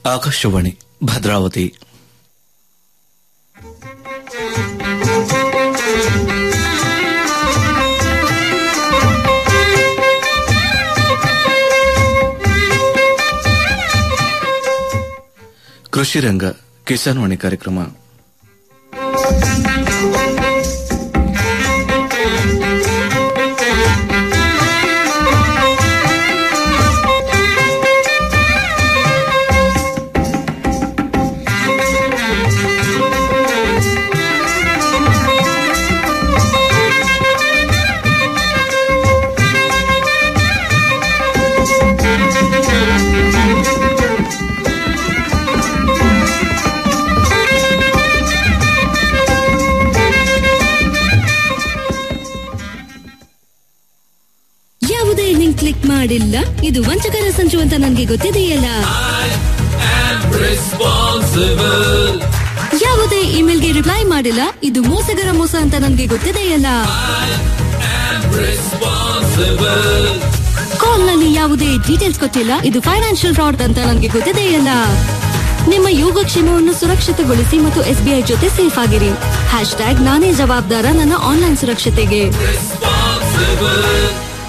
ಆಕಾಶವಾಣಿ ಭದ್ರಾವತಿ ಕೃಷಿ ರಂಗ ಕಿಸಾನ್ ವಾಣಿ ಕಾರ್ಯಕ್ರಮ ಯಾವುದೇ ಲಿಂಕ್ ಕ್ಲಿಕ್ ಮಾಡಿಲ್ಲ ಇದು ವಂಚಕರ ಸಂಚು ಅಂತ ನನಗೆ ಗೊತ್ತಿದೆಯಲ್ಲ responsible. ಯಾವುದೇ ಇಮೇಲ್ಗೆ ರಿಪ್ಲೈ ಮಾಡಿಲ್ಲ ಇದು ಮೋಸಗರ ಮೋಸ ಅಂತ ನನಗೆ ಗೊತ್ತಿದೆಯಲ್ಲ Responsible. ಕಾಲ್ ನಲ್ಲಿ ಯಾವುದೇ ಡೀಟೇಲ್ಸ್ ಕೊಟ್ಟಿಲ್ಲ ಇದು ಫೈನಾನ್ಷಿಯಲ್ ಫ್ರಾಡ್ ಅಂತ ನನಗೆ ಗೊತ್ತಿದೆಯಲ್ಲ ನಿಮ್ಮ ಯೋಗಕ್ಷೇಮವನ್ನು ಸುರಕ್ಷಿತಗೊಳಿಸಿ ಮತ್ತು ಎಸ್ಬಿಐ ಜೊತೆ ಸೇಫ್ ಆಗಿರಿ ಹ್ಯಾಶ್ ಟ್ಯಾಗ್ ನಾನೇ ಜವಾಬ್ದಾರ ನನ್ನ ಆನ್ಲೈನ್ ಸುರಕ್ಷತೆಗೆ Responsible.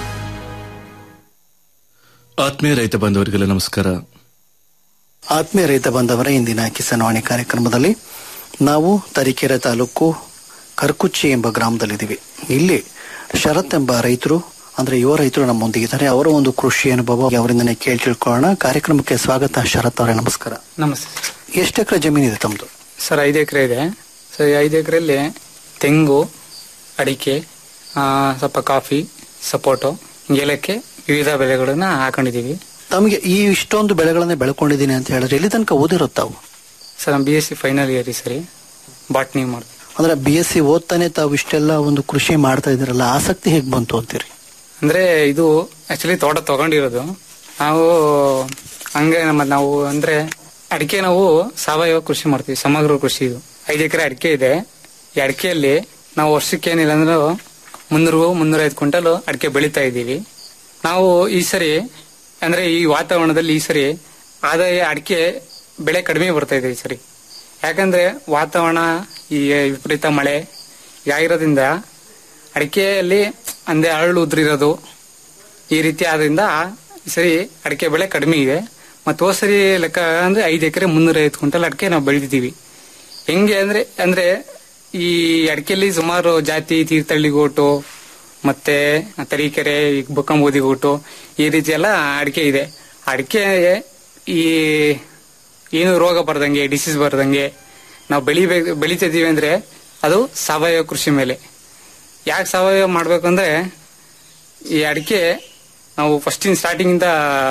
ಆತ್ಮೀಯ ರೈತ ಬಾಂಧವರಿಗೆಲ್ಲ ನಮಸ್ಕಾರ ಆತ್ಮೀಯ ರೈತ ಬಾಂಧವರ ಇಂದಿನ ಕಿಸಾನ್ವಾಣಿ ಕಾರ್ಯಕ್ರಮದಲ್ಲಿ ನಾವು ತರೀಕೆರೆ ತಾಲೂಕು ಕರ್ಕುಚ್ಚಿ ಎಂಬ ಗ್ರಾಮದಲ್ಲಿದ್ದೀವಿ ಇಲ್ಲಿ ಶರತ್ ಎಂಬ ರೈತರು ಅಂದ್ರೆ ಯುವ ರೈತರು ನಮ್ಮೊಂದಿಗಿದ್ದಾರೆ ಅವರ ಒಂದು ಕೃಷಿ ಅನುಭವ ಅವರಿಂದನೇ ಕೇಳಿ ತಿಳ್ಕೊಳ್ಳೋಣ ಕಾರ್ಯಕ್ರಮಕ್ಕೆ ಸ್ವಾಗತ ಶರತ್ ಅವರೇ ನಮಸ್ಕಾರ ನಮಸ್ತೆ ಎಷ್ಟು ಎಕರೆ ಜಮೀನಿದೆ ತಮ್ಮದು ಸರ್ ಐದು ಎಕರೆ ಇದೆ ಸರ್ ಈ ಐದು ಎಕರೆಯಲ್ಲಿ ತೆಂಗು ಅಡಿಕೆ ಆ, ಸ್ವಲ್ಪ ಕಾಫಿ ಸಪೋಟೊ ಏಲಕ್ಕೆ ವಿವಿಧ ಬೆಳೆಗಳನ್ನ ಹಾಕೊಂಡಿದೀವಿ ತಮಗೆ ಈ ಇಷ್ಟೊಂದು ಬೆಳೆಗಳನ್ನೇ ಬೆಳ್ಕೊಂಡಿದ್ದೀನಿ ಅಂತ ಹೇಳಿದ್ರೆ ಎಲ್ಲಿ ತನಕ ಓದಿರೋ ತಾವು ಸರ್ ನಾನು B S C final year ಸರಿ ಬಾಟ್ನಿ ಮಾಡ್ತೀವಿ ಅಂದ್ರೆ ಬಿ ಎಸ್ ಸಿ ಓದ್ತಾನೆ ತಾವು ಇಷ್ಟೆಲ್ಲ ಒಂದು ಕೃಷಿ ಮಾಡ್ತಾ ಇದ್ದೀರಲ್ಲ ಆಸಕ್ತಿ ಹೇಗೆ ಬಂತು ಅಂತೀರಿ ಅಂದ್ರೆ ಇದು ಆಕ್ಚುಲಿ ತೋಟ ತಗೊಂಡಿರೋದು ನಾವು ಹಂಗೆ ನಮ್ಮ ನಾವು ಅಂದ್ರೆ ಅಡಿಕೆ ನಾವು ಸಾವಯವ ಕೃಷಿ ಮಾಡ್ತೀವಿ ಸಮಗ್ರ ಕೃಷಿ ಇದು ಐದು ಎಕರೆ ಅಡಿಕೆ ಇದೆ ಈ ಅಡಿಕೆಯಲ್ಲಿ ನಾವು ವರ್ಷಕ್ಕೆ ಏನಿಲ್ಲ ಅಂದ್ರೆ ಮುನ್ನೂರು ಮುನ್ನೂರ ಐದು ಕ್ವಿಂಟಲ್ ಅಡಿಕೆ ಬೆಳೀತಾ ಇದ್ದೀವಿ ನಾವು ಈ ಸರಿ ಅಂದ್ರೆ ಈ ವಾತಾವರಣದಲ್ಲಿ ಈ ಸರಿ ಆದಾಯ ಅಡಿಕೆ ಬೆಳೆ ಕಡಿಮೆ ಬರ್ತಾ ಇದೆ ಈ ಸರಿ ಯಾಕಂದ್ರೆ ವಾತಾವರಣ ಈ ವಿಪರೀತ ಮಳೆ ಆಗಿರೋದ್ರಿಂದ ಅಡಿಕೆಯಲ್ಲಿ ಅಂದೆ ಅರಳು ಉದ್ರಿರೋದು ಈ ರೀತಿ ಆದ್ರಿಂದ ಈ ಸರಿ ಅಡಿಕೆ ಬೆಳೆ ಕಡಿಮೆ ಇದೆ ಮತ್ತು ಹೋದ್ ಸರಿ ಲೆಕ್ಕ ಅಂದ್ರೆ ಐದು ಎಕರೆ ಮುನ್ನೂರ ಐವತ್ತು ಕ್ವಿಂಟಲ್ ಅಡಿಕೆ ನಾವು ಬೆಳೆದಿದ್ದೀವಿ ಹೆಂಗೆ ಅಂದ್ರೆ ಅಂದ್ರೆ ಈ ಅಡಿಕೆಯಲ್ಲಿ ಸುಮಾರು ಜಾತಿ ತೀರ್ಥಹಳ್ಳಿಗೋಟು ಮತ್ತೆ ತರೀಕೆರೆ ಬೊಕ್ಕಂಬೋದಿಗೋಟು ಈ ರೀತಿ ಎಲ್ಲ ಅಡಿಕೆ ಇದೆ ಅಡಿಕೆ ಈ ಏನು ರೋಗ ಬರ್ದಂಗೆ ಡಿಸೀಸ್ ಬರ್ದಂಗೆ ನಾವು ಬೆಳಿಬೇಕು ಬೆಳಿತಿದ್ದೀವಿ ಅಂದ್ರೆ ಅದು ಸಾವಯವ ಕೃಷಿ ಮೇಲೆ ಯಾಕೆ ಸಾವಯವ ಮಾಡ್ಬೇಕು ಅಂದ್ರೆ ಈ ಅಡಿಕೆ ನಾವು ಫಸ್ಟಿನ ಸ್ಟಾರ್ಟಿಂಗಿಂದ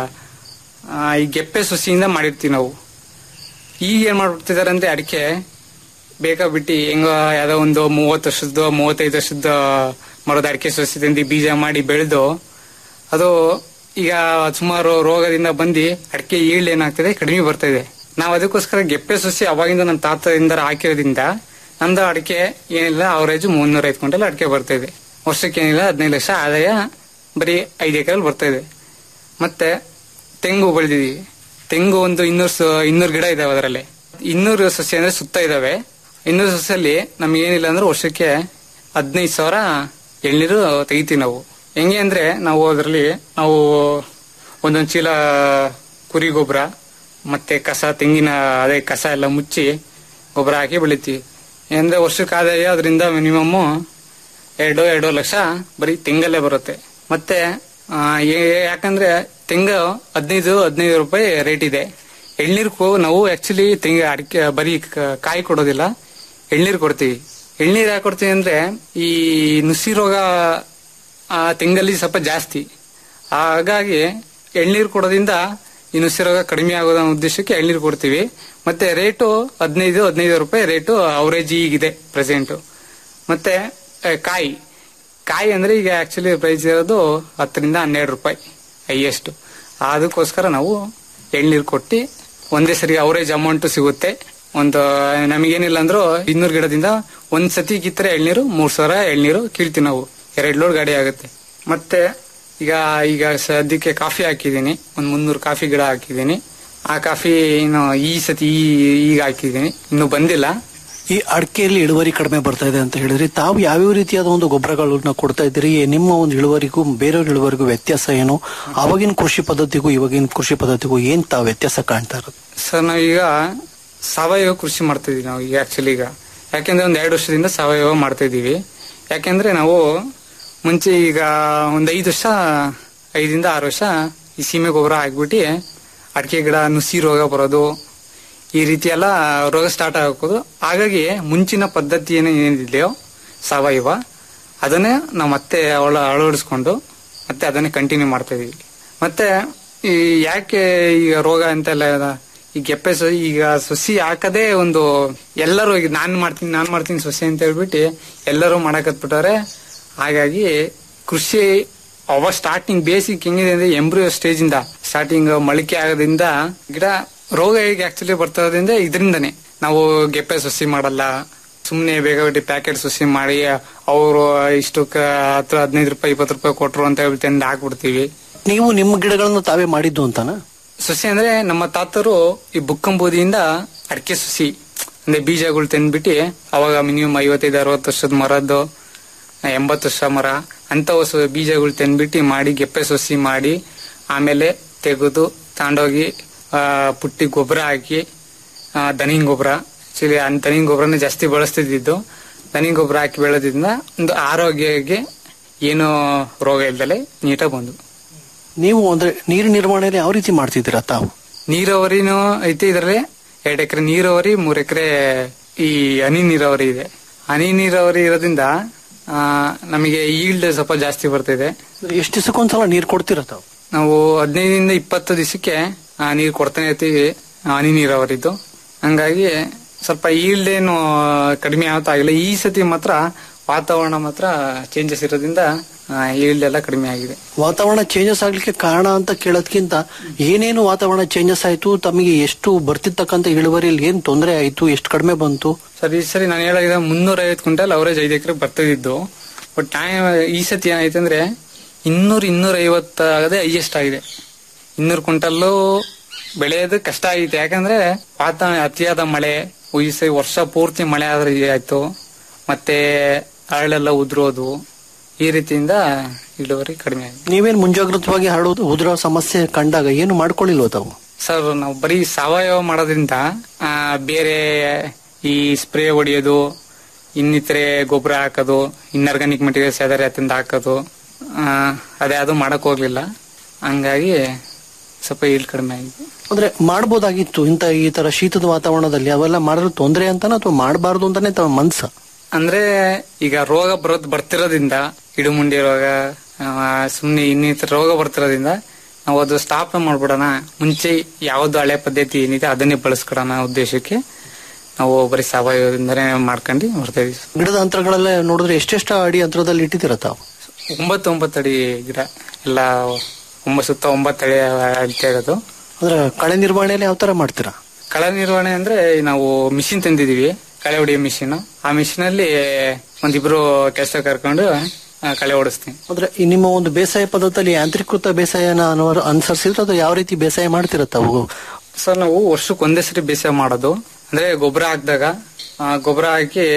ಈ ಗೆಪ್ಪೆ ಸುಸಿಯಿಂದ ಮಾಡಿರ್ತೀವಿ ನಾವು ಈಗ ಏನ್ ಮಾಡ್ಬಿಡ್ತಿದಾರೆ ಅಂದ್ರೆ ಅಡಿಕೆ ಬೇಕಾ ಬಿಟ್ಟು ಹೆಂಗ ಯಾವ್ದೋ ಒಂದು ಮೂವತ್ತು ವರ್ಷದ ಮೂವತ್ತೈದು ವರ್ಷದ ಮರದ ಅಡಿಕೆ ಸಸಿದಿಂದ ಬೀಜ ಮಾಡಿ ಬೆಳೆದು ಅದು ಈಗ ಸುಮಾರು ರೋಗದಿಂದ ಬಂದು ಅಡಿಕೆ ಈಳ್ ಏನಾಗ್ತದೆ ಕಡಿಮೆ ಬರ್ತಾ ಇದೆ ನಾವು ಅದಕ್ಕೋಸ್ಕರ ಗೆಪ್ಪೆ ಸಸಿ ಅವಾಗಿಂದ ನಮ್ಮ ತಾತದಿಂದ ಹಾಕಿರೋದ್ರಿಂದ ನಮ್ದು ಅಡಿಕೆ ಏನಿಲ್ಲ ಅವರೇಜ್ ಮುನ್ನೂರ ಐದು ಕ್ವಿಂಟಲ್ ಅಡಿಕೆ ಬರ್ತಾ ಇದೆ ವರ್ಷಕ್ಕೆ ಏನಿಲ್ಲ ಹದಿನೈದು ಲಕ್ಷ ಆದಾಯ ಬರೀ ಐದು ಎಕರೆಲ್ಲಿ ಬರ್ತಾ ಇದೆ ಮತ್ತೆ ತೆಂಗು ಬೆಳೆದಿದೀವಿ ತೆಂಗು ಒಂದು ಇನ್ನೂರು ಸ- ಇನ್ನೂರು ಗಿಡ ಇದಾವೆ ಅದರಲ್ಲಿ ಇನ್ನೂರು ಸಸಿ ಅಂದ್ರೆ ಸುತ್ತ ಇದಾವೆ ಇನ್ನೂರು ಸಸಿಯಲ್ಲಿ ನಮ್ಗೆ ಏನಿಲ್ಲ ಅಂದ್ರೆ ವರ್ಷಕ್ಕೆ ಹದಿನೈದು ಸಾವಿರ ಎಳ್ನೀರು ತೆಗಿತೀವಿ ನಾವು ಹೆಂಗೆ ಅಂದ್ರೆ ನಾವು ಅದರಲ್ಲಿ ನಾವು ಒಂದೊಂದು ಚೀಲ ಕುರಿ ಗೊಬ್ಬರ ಮತ್ತೆ ಕಸ ತೆಂಗಿನ ಅದೇ ಕಸ ಎಲ್ಲ ಮುಚ್ಚಿ ಗೊಬ್ಬರ ಹಾಕಿ ಬೆಳಿತೀವಿ ಅಂದ್ರೆ ವರ್ಷಕ್ಕೆ ಆದಾಯ ಅದರಿಂದ ಮಿನಿಮಮ್ ಎರಡು ಎರಡು ಲಕ್ಷ ಬರೀ ತೆಂಗಲ್ಲೇ ಬರುತ್ತೆ ಮತ್ತೆ ಆ, ಏ- ಯಾಕಂದ್ರೆ ತೆಂಗು ಹದಿನೈದು ಹದಿನೈದು ರೂಪಾಯಿ ರೇಟ್ ಇದೆ ಎಳ್ನೀರ್ಗೂ ನಾವು ಆಕ್ಚುಲಿ ತೆಂಗ ಅಡಿಕೆ ಬರೀ ಕ- ಕಾಯಿ ಕೊಡೋದಿಲ್ಲ ಎಳ್ನೀರು ಕೊಡ್ತೀವಿ ಎಳ್ನೀರು ಯಾಕೆ ಕೊಡ್ತೀವಿ ಅಂದ್ರೆ ಈ ನುಸಿ ರೋಗ ಆ ತೆಂಗಲ್ಲಿ ಸ್ವಲ್ಪ ಜಾಸ್ತಿ ಹಾಗಾಗಿ ಎಳ್ನೀರು ಕೊಡೋದ್ರಿಂದ ಈ ನುಸಿ ರೋಗ ಕಡಿಮೆ ಆಗೋದ ಉದ್ದೇಶಕ್ಕೆ ಎಳ್ನೀರು ಕೊಡ್ತೀವಿ ಮತ್ತೆ ರೇಟು ಹದಿನೈದು ಹದಿನೈದು ರೂಪಾಯಿ ರೇಟು ಅವರೇಜ್ ಈಗಿದೆ ಪ್ರೆಸೆಂಟ್ ಮತ್ತೆ ಆ, ಕಾಯಿ ಕಾಯಿ ಅಂದ್ರೆ ಈಗ ಆಕ್ಚುಲಿ ಪ್ರೈಸ್ ಇರೋದು ಹತ್ತರಿಂದ ಹನ್ನೆರಡು ರೂಪಾಯಿ ಹೈಯೆಸ್ಟ್ ಅದಕ್ಕೋಸ್ಕರ ನಾವು ಎಳ್ನೀರು ಕೊಟ್ಟು ಒಂದೇ ಸರಿ ಅವರೇಜ್ ಅಮೌಂಟ್ ಸಿಗುತ್ತೆ ಒಂದು ನಮಗೇನಿಲ್ಲ ಅಂದ್ರೂ ಇನ್ನೂರು ಗಿಡದಿಂದ ಒಂದ್ ಸತಿ ಕಿತ್ತರೆ ಎಳ್ನೀರು ಮೂರ್ ಸಾವಿರ ಎಳ್ನೀರು ಕೀಳ್ತೀವಿ ನಾವು ಎರಡು ಲೋಡ್ ಗಾಡಿ ಆಗುತ್ತೆ ಮತ್ತೆ ಈಗ ಈಗ ಸದ್ಯಕ್ಕೆ ಕಾಫಿ ಹಾಕಿದ್ದೀನಿ ಒಂದ್ ಮುನ್ನೂರು ಕಾಫಿ ಗಿಡ ಹಾಕಿದ್ದೀನಿ ಆ ಕಾಫಿ ಇನ್ನು ಈ ಸತಿ ಈ- ಈಗ ಹಾಕಿದ್ದೀನಿ ಇನ್ನು ಬಂದಿಲ್ಲ ಈ ಅಡಿಕೆಯಲ್ಲಿ ಇಳುವರಿ ಕಡಿಮೆ ಬರ್ತಾ ಇದೆ ಅಂತ ಹೇಳಿದ್ರಿ ತಾವು ಯಾವ್ಯಾವ ರೀತಿಯಾದ ಒಂದು ಗೊಬ್ಬರಗಳನ್ನ ಕೊಡ್ತಾ ಇದ್ದೀರಿ ನಿಮ್ಮ ಒಂದು ಇಳುವರಿಗೂ ಬೇರೆಯವ್ರ ಇಳುವರಿಗೂ ವ್ಯತ್ಯಾಸ ಏನು ಅವಾಗಿನ ಕೃಷಿ ಪದ್ಧತಿಗೂ ಇವಾಗಿನ ಕೃಷಿ ಪದ್ಧತಿಗೂ ಏನ್ ತಾವು ವ್ಯತ್ಯಾಸ ಕಾಣ್ತಾ ಇರೋದು ಸರ್ ನಾವೀಗ ಸಾವಯವ ಕೃಷಿ ಮಾಡ್ತಾ ಇದೀವಿ ನಾವು ಈಗ ಆಕ್ಚುಲಿ ಈಗ ಯಾಕೆಂದ್ರೆ ಒಂದ್ ಎರಡು ವರ್ಷದಿಂದ ಸಾವಯವ ಮಾಡ್ತಾ ಇದೀವಿ ಯಾಕೆಂದ್ರೆ ನಾವು ಮುಂಚೆ ಈಗ ಒಂದ್ ಐದು ವರ್ಷ ಐದಿಂದ ಆರು ವರ್ಷ ಈ ಸೀಮೆ ಗೊಬ್ಬರ ಹಾಕ್ಬಿಟ್ಟು ಅಡಿಕೆ ಗಿಡ ನುಸಿ ರೋಗ ಬರೋದು ಈ ರೀತಿ ಎಲ್ಲ ರೋಗ ಸ್ಟಾರ್ಟ್ ಆಗೋದು ಹಾಗಾಗಿ ಮುಂಚಿನ ಪದ್ಧತಿ ಏನು ಏನಿದೆಯೋ ಸಾವಯವ ಅದನ್ನೇ ನಾವು ಮತ್ತೆ ಅವಳ ಅಳವಡಿಸ್ಕೊಂಡು ಮತ್ತೆ ಅದನ್ನೇ ಕಂಟಿನ್ಯೂ ಮಾಡ್ತಾ ಇದೀವಿ ಮತ್ತೆ ಈ ಯಾಕೆ ಈಗ ರೋಗ ಅಂತೆಲ್ಲ ಇದೆ? ಈ ಗೆಪ್ಪೆ ಸ ಈಗ ಸಸಿ ಹಾಕದೇ ಒಂದು ಎಲ್ಲರೂ ಈಗ ನಾನ್ ಮಾಡ್ತೀನಿ ನಾನ್ ಮಾಡ್ತೀನಿ ಸಸಿ ಅಂತ ಹೇಳ್ಬಿಟ್ಟು ಎಲ್ಲರೂ ಮಾಡಕತ್ಬಿಟ್ಟಾರೆ ಹಾಗಾಗಿ ಕೃಷಿ ಅವ ಸ್ಟಾರ್ಟಿಂಗ್ ಬೇಸಿಕ್ ಹೆಂಗಿದೆ ಅಂದ್ರೆ ಎಂಬ್ರಿಯೋ ಸ್ಟೇಜ್ ಇಂದ ಸ್ಟಾರ್ಟಿಂಗ್ ಮೊಳಕೆ ಆಗೋದ್ರಿಂದ ಗಿಡ ರೋಗ ಹೇಗೆ ಆಕ್ಚುಲಿ ಬರ್ತದ್ರಿಂದ ಇದರಿಂದನೇ ನಾವು ಗೆಪ್ಪೆ ಸಸಿ ಮಾಡಲ್ಲ ಸುಮ್ನೆ ಬೇಗ ಬಿಟ್ಟು ಪ್ಯಾಕೆಟ್ ಸಸಿ ಮಾಡಿ ಅವರು ಇಷ್ಟಕ್ಕ ಹತ್ತು ಹದಿನೈದು ರೂಪಾಯಿ ಇಪ್ಪತ್ತು ರೂಪಾಯಿ ಕೊಟ್ರು ಅಂತ ಹೇಳಿ ತಂದು ಹಾಕ್ಬಿಡ್ತೀವಿ ನೀವು ನಿಮ್ಮ ಗಿಡಗಳನ್ನ ತಾವೇ ಮಾಡಿದ್ದು ಅಂತಾನ ಸಸಿ ಅಂದ್ರೆ ನಮ್ಮ ತಾತರು ಈ ಬುಕ್ಕಂಬೂದಿಯಿಂದ ಅಡಿಕೆ ಸಸಿ ಅಂದ್ರೆ ಬೀಜಗಳು ತಂದ್ಬಿಟ್ಟು ಅವಾಗ ಮಿನಿಮಮ್ ಐವತ್ತೈದು ಅರವತ್ತು ವರ್ಷದ ಮರದ್ದು ಎಂಬತ್ತು ವರ್ಷ ಮರ ಅಂತವು ಸ- ಬೀಜಗಳು ತಂದ್ಬಿಟ್ಟು ಮಾಡಿ ಗೆಪ್ಪೆ ಸಸಿ ಮಾಡಿ ಆಮೇಲೆ ತೆಗೆದು ತಗೊಂಡೋಗಿ ಆ, ಪುಟ್ಟಿ ಗೊಬ್ಬರ ಹಾಕಿ ಆ, ದನಿನ್ ಗೊಬ್ಬರ ಆಕ್ಚುಲಿ ದನಿನ್ ಗೊಬ್ಬರನೇ ಜಾಸ್ತಿ ಬಳಸ್ತಿದ್ದು ದನಿನ್ ಗೊಬ್ಬರ ಹಾಕಿ ಬೆಳೆದ್ರಿಂದ ಒಂದು ಆರೋಗ್ಯಕ್ಕೆ ಏನು ರೋಗ ಇಲ್ದಲೆ ನೀಟಾಗಿ ಬಂದು ನೀವು ಅಂದ್ರೆ ನೀರು ನಿರ್ವಹಣೆಯಲ್ಲಿ ಯಾವ ರೀತಿ ಮಾಡ್ತಿದ್ದೀರಾ ತಾವು ನೀರಾವರಿನೂ ಐತೆ ಇದರಲ್ಲಿ ಎರಡು ಎಕರೆ ನೀರಾವರಿ ಮೂರ್ ಎಕರೆ ಈ ಹನಿ ನೀರಾವರಿ ಇದೆ ಹನಿ ನೀರಾವರಿ ಇರೋದ್ರಿಂದ ಆ, ನಮಗೆ ಈಲ್ಡ್ ಸ್ವಲ್ಪ ಜಾಸ್ತಿ ಬರ್ತಿದೆ ಅಂದ್ರೆ ಎಷ್ಟು ದಿವಸಕ್ಕೊಂದ್ಸಲ ನೀರು ಕೊಡ್ತೀರಾ ತಾವು ನಾವು ಹದಿನೈದರಿಂದ ಇಪ್ಪತ್ತು ದಿವಸಕ್ಕೆ ನೀರು ಕೊಡ್ತಾನೆ ಇರ್ತೀವಿ ಹನಿ ನೀರಾವರಿದ್ದು ಹಂಗಾಗಿ ಸ್ವಲ್ಪ ಈಲ್ಡ್ ಏನು ಕಡಿಮೆ ಆಗ್ತಾ ಆಗಿಲ್ಲ ಈ ಸತಿ ಮಾತ್ರ ವಾತಾವರಣ ಮಾತ್ರ ಚೇಂಜಸ್ ಇರೋದ್ರಿಂದ ಈಲ್ಡ್ ಎಲ್ಲ ಕಡಿಮೆ ಆಗಿದೆ ವಾತಾವರಣ ಚೇಂಜಸ್ ಆಗ್ಲಿಕ್ಕೆ ಕಾರಣ ಅಂತ ಕೇಳೋದ್ಕಿಂತ ಏನೇನು ವಾತಾವರಣ ಚೇಂಜಸ್ ಆಯ್ತು ತಮಗೆ ಎಷ್ಟು ಬರ್ತಿರ್ತಕ್ಕಂಥ ಇಳುವರಿಯಲ್ಲಿ ಏನ್ ತೊಂದರೆ ಆಯ್ತು ಎಷ್ಟು ಕಡಿಮೆ ಬಂತು ಸರ್ ಈ ಸರಿ ನಾನು ಹೇಳಿದ ಮುನ್ನೂರ ಐವತ್ತು ಕ್ವಿಂಟಲ್ ಅವರೇಜ್ ಐದು ಎಕರೆ ಬರ್ತಿದ್ದು ಬಟ್ ಟೈಮ್ ಈ ಸತಿ ಏನಾಯ್ತು ಅಂದ್ರೆ ಇನ್ನೂರ ಇನ್ನೂರ ಐವತ್ತು ಆಗದೆ ಹೈಯೆಸ್ಟ್ ಆಗಿದೆ ಇನ್ನೂರು ಕ್ವಿಂಟಲ್ಲು ಬೆಳೆಯೋದು ಕಷ್ಟ ಆಗಿತ್ತು ಯಾಕಂದ್ರೆ ವಾತಾವರಣ ಅತಿಯಾದ ಮಳೆ ಈ ಸರಿ ವರ್ಷ ಪೂರ್ತಿ ಮಳೆ ಆದ್ರೆ ಆಯ್ತು ಮತ್ತೆ ಹರಳೆಲ್ಲ ಉದುರೋದು ಈ ರೀತಿಯಿಂದ ಇಳುವರಿ ಕಡಿಮೆ ಆಗಿದೆ ನೀವೇನ್ ಮುಂಜಾಗ್ರತವಾಗಿ ಹರಡೋದು ಉದುರೋ ಸಮಸ್ಯೆ ಕಂಡಾಗ ಏನು ಮಾಡ್ಕೊಳ್ಳಿಲ್ವ ತಾವು ಸರ್ ನಾವು ಬರೀ ಸಾವಯವ ಮಾಡೋದ್ರಿಂದ ಆ, ಬೇರೆ ಈ ಸ್ಪ್ರೇ ಹೊಡಿಯೋದು ಇನ್ನಿತರೆ ಗೊಬ್ಬರ ಹಾಕೋದು ಇನ್ಆರ್ಗಾನಿಕ್ ಮೆಟೀರಿಯಲ್ಸ್ ಯಾವ್ದಾರೆ ಅತ್ತಿಂದ ಹಾಕೋದು ಆ, ಅದ್ಯಾವುದು ಮಾಡಕ್ ಹೋಗ್ಲಿಲ್ಲ ಹಂಗಾಗಿ ಸ್ವಲ್ಪ ಈಲ್ಡ್ ಕಡಿಮೆ ಆಗಿದೆ ಅಂದ್ರೆ ಮಾಡ್ಬೋದಾಗಿತ್ತು ಇಂತ ಈ ತರ ಶೀತದ ವಾತಾವರಣದಲ್ಲಿ ಅವೆಲ್ಲ ಮಾಡಿದ್ರೆ ತೊಂದರೆ ಅಂತಾನ ಅಥವಾ ಮಾಡಬಾರ್ದು ಅಂತಾನೆ ತಮ್ಮ ಮನ್ಸ ಅಂದ್ರೆ ಈಗ ರೋಗ ಬರೋದ್ ಬರ್ತಿರೋದ್ರಿಂದ ಇಡುಮುಂಡಿ ರೋಗ ಆ, ಸುಮ್ನೆ ಇನ್ನಿತರ ರೋಗ ಬರ್ತಿರೋದ್ರಿಂದ ನಾವು ಅದು ಸ್ಟಾಪ್ ಮಾಡ್ಬಿಡೋಣ ಮುಂಚೆ ಯಾವ್ದು ಹಳೆ ಪದ್ಧತಿ ಏನಿದೆ ಅದನ್ನೇ ಬಳಸ್ಕೊಡೋಣ ಉದ್ದೇಶಕ್ಕೆ ನಾವು ಬರೀ ಸಾವಯವದಿಂದನೇ ಮಾಡ್ಕೊಂಡು ಬರ್ತಾ ಇದೀವಿ ಗಿಡದ ಅಂತರಗಳೆಲ್ಲ ನೋಡಿದ್ರೆ ಎಷ್ಟೆಷ್ಟು ಅಡಿ ಅಂತರದಲ್ಲಿ ಇಟ್ಟಿದ್ದೀರಾ ತಾವು ಒಂಬತ್ತು ಒಂಬತ್ತು ಅಡಿ ಗಿಡ ಎಲ್ಲ ಒಂಬತ್ತು ಸುತ್ತ ಒಂಬತ್ತು ಅಡಿ ಅಳತೆ ಆಗೋದು ಅಂದ್ರೆ ಕಳೆ ನಿರ್ವಹಣೆಯಲ್ಲಿ ಯಾವ ತರ ಮಾಡ್ತೀರಾ ಕಳೆ ನಿರ್ವಹಣೆ ಅಂದ್ರೆ ನಾವು ಮಿಷಿನ್ ತಂದಿದೀವಿ ಕಳೆ ಹೊಡಿಯೋ ಮಿಷಿನ್ ಆ ಮಿಷಿನ್ ಅಲ್ಲಿ ಒಂದಿಬ್ರು ಕೆಲಸ ಕರ್ಕೊಂಡು ಆ, ಕಳೆ ಓಡಿಸ್ತೀನಿ ಅಂದ್ರೆ ಈ ನಿಮ್ಮ ಒಂದು ಬೇಸಾಯ ಪದ್ಧತಿಯಲ್ಲಿ ಯಾಂತ್ರೀಕೃತ ಬೇಸಾಯನ ಅನ್ನೋರು ಅನುಸರಿಸಿದ್ರೆ ಅದು ಯಾವ ರೀತಿ ಬೇಸಾಯ ಮಾಡ್ತೀರಾ ತಾವು ಸರ್ ನಾವು ವರ್ಷಕ್ಕೆ ಒಂದೇ ಸರಿ ಬೇಸಾಯ ಮಾಡೋದು ಅಂದ್ರೆ ಗೊಬ್ಬರ ಹಾಕಿದಾಗ ಗೊಬ್ಬರ ಹಾಕಿ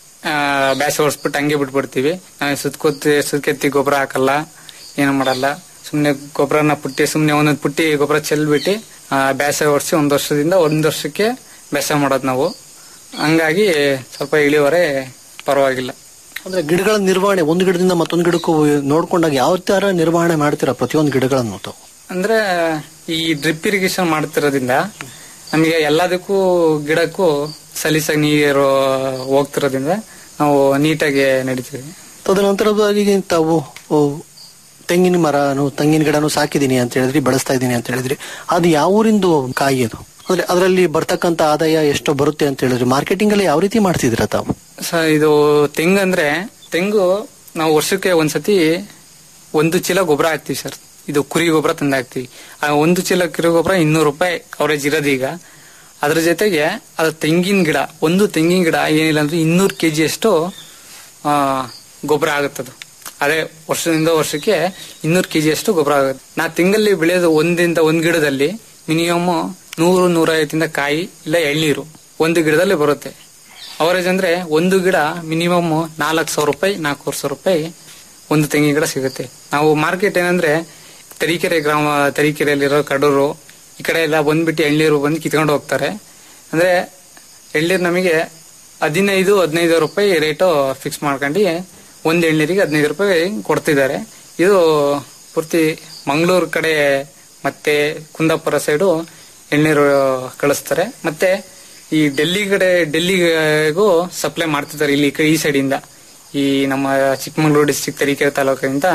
ಬೇಸ ಹೊಡ್ಸ್ಬಿಟ್ಟು ಹಂಗೆ ಬಿಟ್ಬಿಡ್ತೀವಿ ನಾವು ಸುತ್ಕೊತ್ತಿ ಸುತ್ಕೆತ್ತಿ ಗೊಬ್ಬರ ಹಾಕಲ್ಲ ಏನು ಮಾಡಲ್ಲ ಸುಮ್ನೆ ಗೊಬ್ಬರನ ಪುಟ್ಟಿ ಸುಮ್ನೆ ಒಂದೊಂದು ಪುಟ್ಟಿ ಗೊಬ್ಬರ ಚೆಲ್ಬಿಟ್ಟು ಬೇಸಾಯ ಹೊಡ್ಸಿ ಒಂದ್ ವರ್ಷದಿಂದ ಒಂದ್ ವರ್ಷಕ್ಕೆ ಬೇಸಾಯ ಮಾಡೋದು ನಾವು ಹಂಗಾಗಿ ಸ್ವಲ್ಪ ಇಳಿವರೆ ಪರವಾಗಿಲ್ಲ ಅಂದ್ರೆ ಗಿಡಗಳ ನಿರ್ವಹಣೆ ಒಂದು ಗಿಡದಿಂದ ಮತ್ತೊಂದು ಗಿಡಕ್ಕೂ ನೋಡ್ಕೊಂಡಾಗ ಯಾವ ತರ ನಿರ್ವಹಣೆ ಮಾಡ್ತೀರಾ ಪ್ರತಿಯೊಂದು ಗಿಡಗಳನ್ನು ತಾವು ಅಂದ್ರೆ ಈ ಡ್ರಿಪ್ ಇರಿಗೇಷನ್ ಮಾಡ್ತಿರೋದ್ರಿಂದ ನಮಗೆ ಎಲ್ಲದಕ್ಕೂ ಗಿಡಕ್ಕೂ ಸಲೀಸಾಗಿ ನೀರು ಹೋಗ್ತಿರೋದ್ರಿಂದ ನಾವು ನೀಟಾಗಿ ನಡೀತೀವಿ ತದನಂತರವಾಗಿ ತಾವು ಓ, ತೆಂಗಿನ ಮರನು ತೆಂಗಿನ ಗಿಡನು ಸಾಕಿದೀನಿ ಅಂತ ಹೇಳಿದ್ರಿ ಬೆಳೆಸ್ತಾ ಇದೀನಿ ಅಂತ ಹೇಳಿದ್ರಿ ಅದು ಯಾವ ಊರಿಂದು ಕಾಯಿ ಅದು ಅಂದ್ರೆ ಅದರಲ್ಲಿ ಬರ್ತಕ್ಕಂತ ಆದಾಯ ಎಷ್ಟೋ ಬರುತ್ತೆ ಅಂತ ಹೇಳಿದ್ರಿ ಮಾರ್ಕೆಟಿಂಗ್ ಅಲ್ಲಿ ಯಾವ ರೀತಿ ಮಾಡ್ತಿದ್ದೀರಾ ತಾವು ಸ ಇದು ತೆಂಗು ಅಂದ್ರೆ ತೆಂಗು ನಾವು ವರ್ಷಕ್ಕೆ ಒಂದ್ಸತಿ ಒಂದು ಚೀಲ ಗೊಬ್ಬರ ಹಾಕ್ತಿವಿ ಸರ್ ಇದು ಕುರಿ ಗೊಬ್ಬರ ತಂದು ಹಾಕ್ತಿವಿ ಆ ಒಂದು ಚೀಲ ಕುರಿ ಗೊಬ್ಬರ ಇನ್ನೂರು ರೂಪಾಯಿ ಅವರೇಜ್ ಇರೋದು ಈಗ ಅದ್ರ ಜೊತೆಗೆ ಅದು ತೆಂಗಿನ ಗಿಡ ಒಂದು ತೆಂಗಿನ ಗಿಡ ಏನಿಲ್ಲ ಅಂದ್ರೆ ಇನ್ನೂರು ಕೆಜಿ ಅಷ್ಟು ಆ, ಗೊಬ್ಬರ ಆಗುತ್ತದು ಅದೇ ವರ್ಷದಿಂದ ವರ್ಷಕ್ಕೆ ಇನ್ನೂರು ಕೆಜಿ ಅಷ್ಟು ಗೊಬ್ಬರ ಆಗುತ್ತೆ ನಾ ತಿಂಗಳಲ್ಲಿ ಬೆಳೆಯೋದು ಒಂದಿಂದ ಒಂದ್ ಗಿಡದಲ್ಲಿ ಮಿನಿಮಮ್ ನೂರು ನೂರೈವತ್ತಿಂದ ಕಾಯಿ ಇಲ್ಲ ಎಳ್ನೀರು ಒಂದು ಗಿಡದಲ್ಲಿ ಬರುತ್ತೆ ಅವರೇಜ್ ಅಂದ್ರೆ ಒಂದು ಗಿಡ ಮಿನಿಮಮ್ ನಾಲ್ಕು ಸಾವಿರ ರೂಪಾಯಿ ನಾಲ್ಕೂವರೆ ಸಾವಿರ ರೂಪಾಯಿ ಒಂದು ತೆಂಗಿನ ಗಿಡ ಸಿಗುತ್ತೆ ನಾವು ಮಾರ್ಕೆಟ್ ಏನಂದ್ರೆ ತರೀಕೆರೆ ಗ್ರಾಮ ತರೀಕೆರೆಯಲ್ಲಿರೋ ಕಡೂರು ಈ ಕಡೆ ಎಲ್ಲ ಬಂದ್ಬಿಟ್ಟು ಎಳ್ನೀರು ಬಂದು ಕಿತ್ಕೊಂಡು ಹೋಗ್ತಾರೆ ಅಂದ್ರೆ ಎಳ್ನೀರು ನಮಗೆ ಹದಿನೈದು ಹದಿನೈದು ರೂಪಾಯಿ ರೇಟು ಫಿಕ್ಸ್ ಮಾಡ್ಕೊಂಡು ಒಂದು ಎಳ್ನೀರಿಗೆ ಹದಿನೈದು ರೂಪಾಯಿ ಕೊಡ್ತಿದ್ದಾರೆ ಇದು ಪೂರ್ತಿ ಮಂಗಳೂರು ಕಡೆ ಮತ್ತೆ ಕುಂದಾಪುರ ಸೈಡು ಎಳ್ನೀರು ಕಳಿಸ್ತಾರೆ ಮತ್ತೆ ಈ ಡೆಲ್ಲಿ ಕಡೆ ಡೆಲ್ಲಿಗೂ ಸಪ್ಲೈ ಮಾಡ್ತಿದ್ದಾರೆ ಇಲ್ಲಿ ಈ ಕ- ಈ ಸೈಡಿಂದ ಈ ನಮ್ಮ ಚಿಕ್ಕಮಗಳೂರು ಡಿಸ್ಟಿಕ್ ತರೀಕೆರೆ ತಾಲೂಕಿನಿಂದ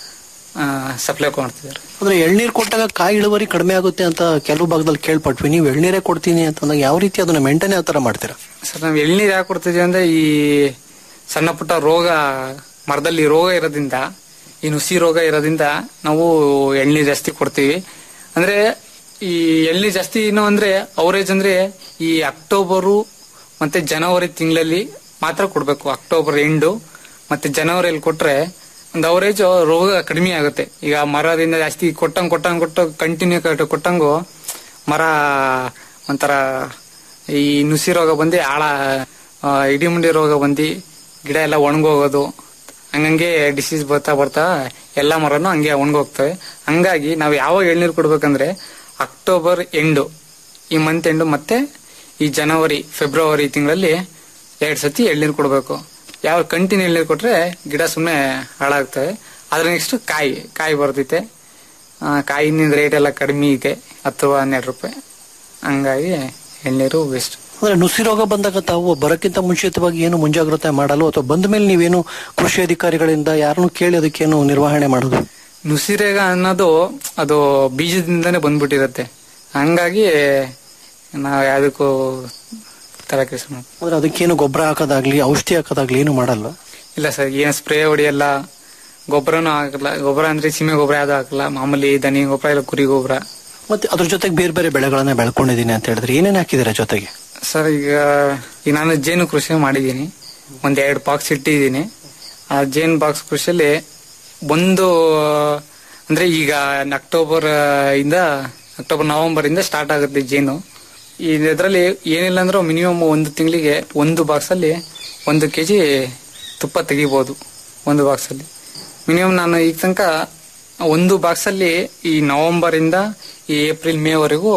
ಸಪ್ಲೈ ಮಾಡ್ತಿದ್ದಾರೆ ಅಂದ್ರೆ ಎಳ್ನೀರ್ ಕೊಟ್ಟಾಗ ಕಾಯಿ ಇಳುವರಿ ಕಡಿಮೆ ಆಗುತ್ತೆ ಅಂತ ಕೆಲವು ಭಾಗದಲ್ಲಿ ಕೇಳ್ಪಟ್ವಿ ನೀವು ಎಳ್ನೀರೇ ಕೊಡ್ತೀನಿ ಅಂತಂದಾಗ ಯಾವ ರೀತಿ ಅದನ್ನ ಮೇಂಟೈನ್ ಯಾವ ತರ ಮಾಡ್ತೀರಾ ಸರ್ ನಾವು ಎಳ್ನೀರು ಯಾಕೆ ಕೊಡ್ತಿದೀವಿ ಅಂದ್ರೆ ಈ ಸಣ್ಣ ಪುಟ್ಟ ರೋಗ ಮರದಲ್ಲಿ ರೋಗ ಇರೋದ್ರಿಂದ ಈ ನುಸಿ ರೋಗ ಇರೋದ್ರಿಂದ ನಾವು ಎಳ್ನೀರು ಜಾಸ್ತಿ ಕೊಡ್ತೀವಿ ಅಂದ್ರೆ ಈ ಎಳ್ನೀರು ಜಾಸ್ತಿ ಏನು ಅಂದ್ರೆ ಅವರೇಜ್ ಅಂದ್ರೆ ಈ ಅಕ್ಟೋಬರು ಮತ್ತೆ ಜನವರಿ ತಿಂಗಳಲ್ಲಿ ಮಾತ್ರ ಕೊಡ್ಬೇಕು ಅಕ್ಟೋಬರ್ ಎಂಡು ಮತ್ತೆ ಜನವರಿಯಲ್ಲಿ ಕೊಟ್ರೆ ಒಂದು ಅವರೇಜ್ ರೋಗ ಕಡಿಮೆ ಆಗುತ್ತೆ ಈಗ ಮರದಿಂದ ಜಾಸ್ತಿ ಕೊಟ್ಟಂಗ್ ಕೊಟ್ಟಂಗ್ ಕೊಟ್ಟು ಕಂಟಿನ್ಯೂ ಕೊಟ್ಟಂಗು ಮರ ಒಂಥರ ಈ ನುಸಿ ರೋಗ ಬಂದು ಆಳ ಆ, ಇಡಿಮುಂಡಿ ರೋಗ ಬಂದು ಗಿಡ ಎಲ್ಲ ಒಣಗೋಗೋದು ಹಂಗಂಗೆ ಡಿಸೀಸ್ ಬರ್ತಾ ಬರ್ತಾ ಎಲ್ಲ ಮರನು ಹಂಗೆ ಒಣಗೋಗ್ತವೆ ಹಂಗಾಗಿ ನಾವು ಯಾವಾಗ ಎಳ್ನೀರು ಕೊಡ್ಬೇಕಂದ್ರೆ ಅಕ್ಟೋಬರ್ ಎಂಡು ಈ ಮಂತ್ ಎಂಡು ಮತ್ತೆ ಈ ಜನವರಿ ಫೆಬ್ರವರಿ ತಿಂಗಳಲ್ಲಿ ಎರಡು ಸತಿ ಎಳ್ನೀರು ಕೊಡಬೇಕು ಯಾವ ಕಂಟಿನ್ಯೂ ಎಳ್ನೀರು ಕೊಟ್ರೆ ಗಿಡ ಸುಮ್ಮನೆ ಹಾಳಾಗ್ತವೆ ಅದ್ರ ನೆಕ್ಸ್ಟ್ ಕಾಯಿ ಕಾಯಿ ಬರ್ತೈತೆ ಆ, ಕಾಯಿನ ರೇಟ್ ಎಲ್ಲ ಕಡಿಮೆ ಇದೆ ಹತ್ತು ಹನ್ನೆರಡು ರೂಪಾಯಿ ಹಂಗಾಗಿ ಎಳ್ನೀರು ವೇಸ್ಟ್ ಅಂದ್ರೆ ನುಸಿ ರೋಗ ಬಂದಾಗ ತಾವು ಬರಕ್ಕಿಂತ ಮುಂಚಿತವಾಗಿ ಏನು ಮುಂಜಾಗ್ರತೆ ಮಾಡಲು ಅಥವಾ ಬಂದ ಮೇಲೆ ನೀವೇನು ಕೃಷಿ ಅಧಿಕಾರಿಗಳಿಂದ ಯಾರನ್ನು ಕೇಳಿ ಅದಕ್ಕೇನು ನಿರ್ವಹಣೆ ಮಾಡೋದು ನುಸಿರೇಗ ಅನ್ನೋದು ಅದು ಬೀಜದಿಂದನೇ ಬಂದ್ಬಿಟ್ಟಿರತ್ತೆ ಹಂಗಾಗಿ ನಾವು ಯಾವ್ದಕ್ಕೂ ತಲೆ ಕೆಲಸ ಮಾಡ್ ಅಂದ್ರೆ ಅದಕ್ಕೇನು ಗೊಬ್ಬರ ಹಾಕೋದಾಗ್ಲಿ ಔಷಧಿ ಹಾಕೋದಾಗ್ಲಿ ಏನು ಮಾಡಲ್ವಾ ಇಲ್ಲ ಸರ್ ಏನು ಸ್ಪ್ರೇ ಹೊಡಿಯಲ್ಲ ಗೊಬ್ಬರನೂ ಹಾಕಲ್ಲ ಗೊಬ್ಬರ ಅಂದ್ರೆ ಸೀಮೆ ಗೊಬ್ಬರ ಯಾವ್ದು ಹಾಕಲ್ಲ ಮಾಮೂಲಿ ದನಿ ಗೊಬ್ಬರ ಇಲ್ಲ ಕುರಿ ಗೊಬ್ಬರ ಮತ್ತೆ ಅದ್ರ ಜೊತೆಗೆ ಬೇರೆ ಬೇರೆ ಬೆಳೆಗಳನ್ನ ಬೆಳ್ಕೊಂಡಿದ್ದೀನಿ ಅಂತ ಹೇಳಿದ್ರೆ ಏನೇನ್ ಹಾಕಿದ್ದೀರಾ ಜೊತೆಗೆ ಸರ್ ಈಗ ಈಗ ನಾನು ಜೇನು ಕೃಷಿ ಮಾಡಿದ್ದೀನಿ ಒಂದ್ ಎರಡು ಬಾಕ್ಸ್ ಇಟ್ಟಿದ್ದೀನಿ ಆ ಜೇನು ಬಾಕ್ಸ್ ಕೃಷಿಯಲ್ಲಿ ಒಂದು ಅಂದ್ರೆ ಈಗ ಅಕ್ಟೋಬರ್ ಇಂದ ಅಕ್ಟೋಬರ್ ನವೆಂಬರ್ ಇಂದ ಸ್ಟಾರ್ಟ್ ಆಗುತ್ತೆ ಜೇನು ಇದರಲ್ಲಿ ಏನಿಲ್ಲ ಅಂದ್ರೆ ಮಿನಿಮಮ್ ಒಂದು ತಿಂಗಳಿಗೆ ಒಂದು ಬಾಕ್ಸ್ ಅಲ್ಲಿ ಒಂದು ಕೆಜಿ ತುಪ್ಪ ತೆಗಿಬಹುದು ಒಂದು ಬಾಕ್ಸ್ ಅಲ್ಲಿ ಮಿನಿಮಮ್ ನಾನು ಈಗ ತನಕ ಒಂದು ಬಾಕ್ಸ್ ಅಲ್ಲಿ ಈ ನವೆಂಬರ್ ಇಂದ ಈ ಏಪ್ರಿಲ್ ಮೇ ವರೆಗೂ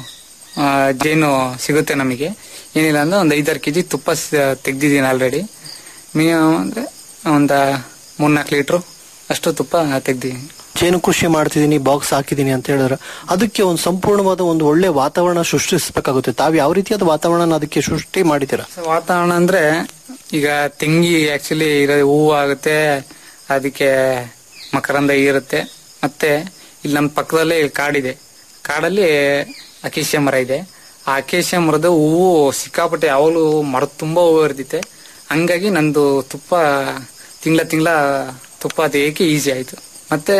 ಆ, ಜೇನು ಸಿಗುತ್ತೆ ನಮಗೆ ಏನಿಲ್ಲ ಅಂದ್ರೆ ಒಂದು ಐದಾರು ಕೆಜಿ ತುಪ್ಪ ತೆಗ್ದಿದ್ದೀನಿ ಆಲ್ರೆಡಿ ಮಿನಿಮಮ್ ಅಂದ್ರೆ ಒಂದ ಮೂರ್ನಾಲ್ಕು ಲೀಟ್ರು ಅಷ್ಟು ತುಪ್ಪ ತೆಗ್ದಿದ್ದೀನಿ ಜೇನು ಕೃಷಿ ಮಾಡ್ತಿದ್ದೀನಿ ಬಾಕ್ಸ್ ಹಾಕಿದ್ದೀನಿ ಅಂತ ಹೇಳಿದ್ರೆ ಅದಕ್ಕೆ ಒಂದು ಸಂಪೂರ್ಣವಾದ ಒಂದು ಒಳ್ಳೆ ವಾತಾವರಣ ಸೃಷ್ಟಿಸಬೇಕಾಗುತ್ತೆ ತಾವು ಯಾವ ರೀತಿಯಾದ ವಾತಾವರಣ ಅದಕ್ಕೆ ಸೃಷ್ಟಿ ಮಾಡಿದ್ದೀರಾ ಸೊ ವಾತಾವರಣ ಅಂದ್ರೆ ಈಗ ತೆಂಗಿ ಆಕ್ಚುಲಿ ಇರೋ ಹೂವು ಆಗುತ್ತೆ ಅದಕ್ಕೆ ಮಕರಂದ ಇರುತ್ತೆ ಮತ್ತೆ ಇಲ್ಲಿ ನಮ್ಮ ಪಕ್ಕದಲ್ಲೇ ಕಾಡಿದೆ ಕಾಡಲ್ಲಿ ಅಕೇಶಿಯ ಮರ ಇದೆ ಆ ಅಕೇಶಿಯ ಮರದ ಹೂವು ಸಿಕ್ಕಾಪಟ್ಟೆ ಯಾವಾಗಲೂ ಮರ ತುಂಬಾ ಹೂವು ಇರ್ತೈತೆ ಹಂಗಾಗಿ ನಂದು ತುಪ್ಪ ತಿಂಗಳ ತಿಂಗಳ ತುಪ್ಪ ತೆಗಿಯಕ್ಕೆ ಈಸಿ ಆಯ್ತು ಮತ್ತೆ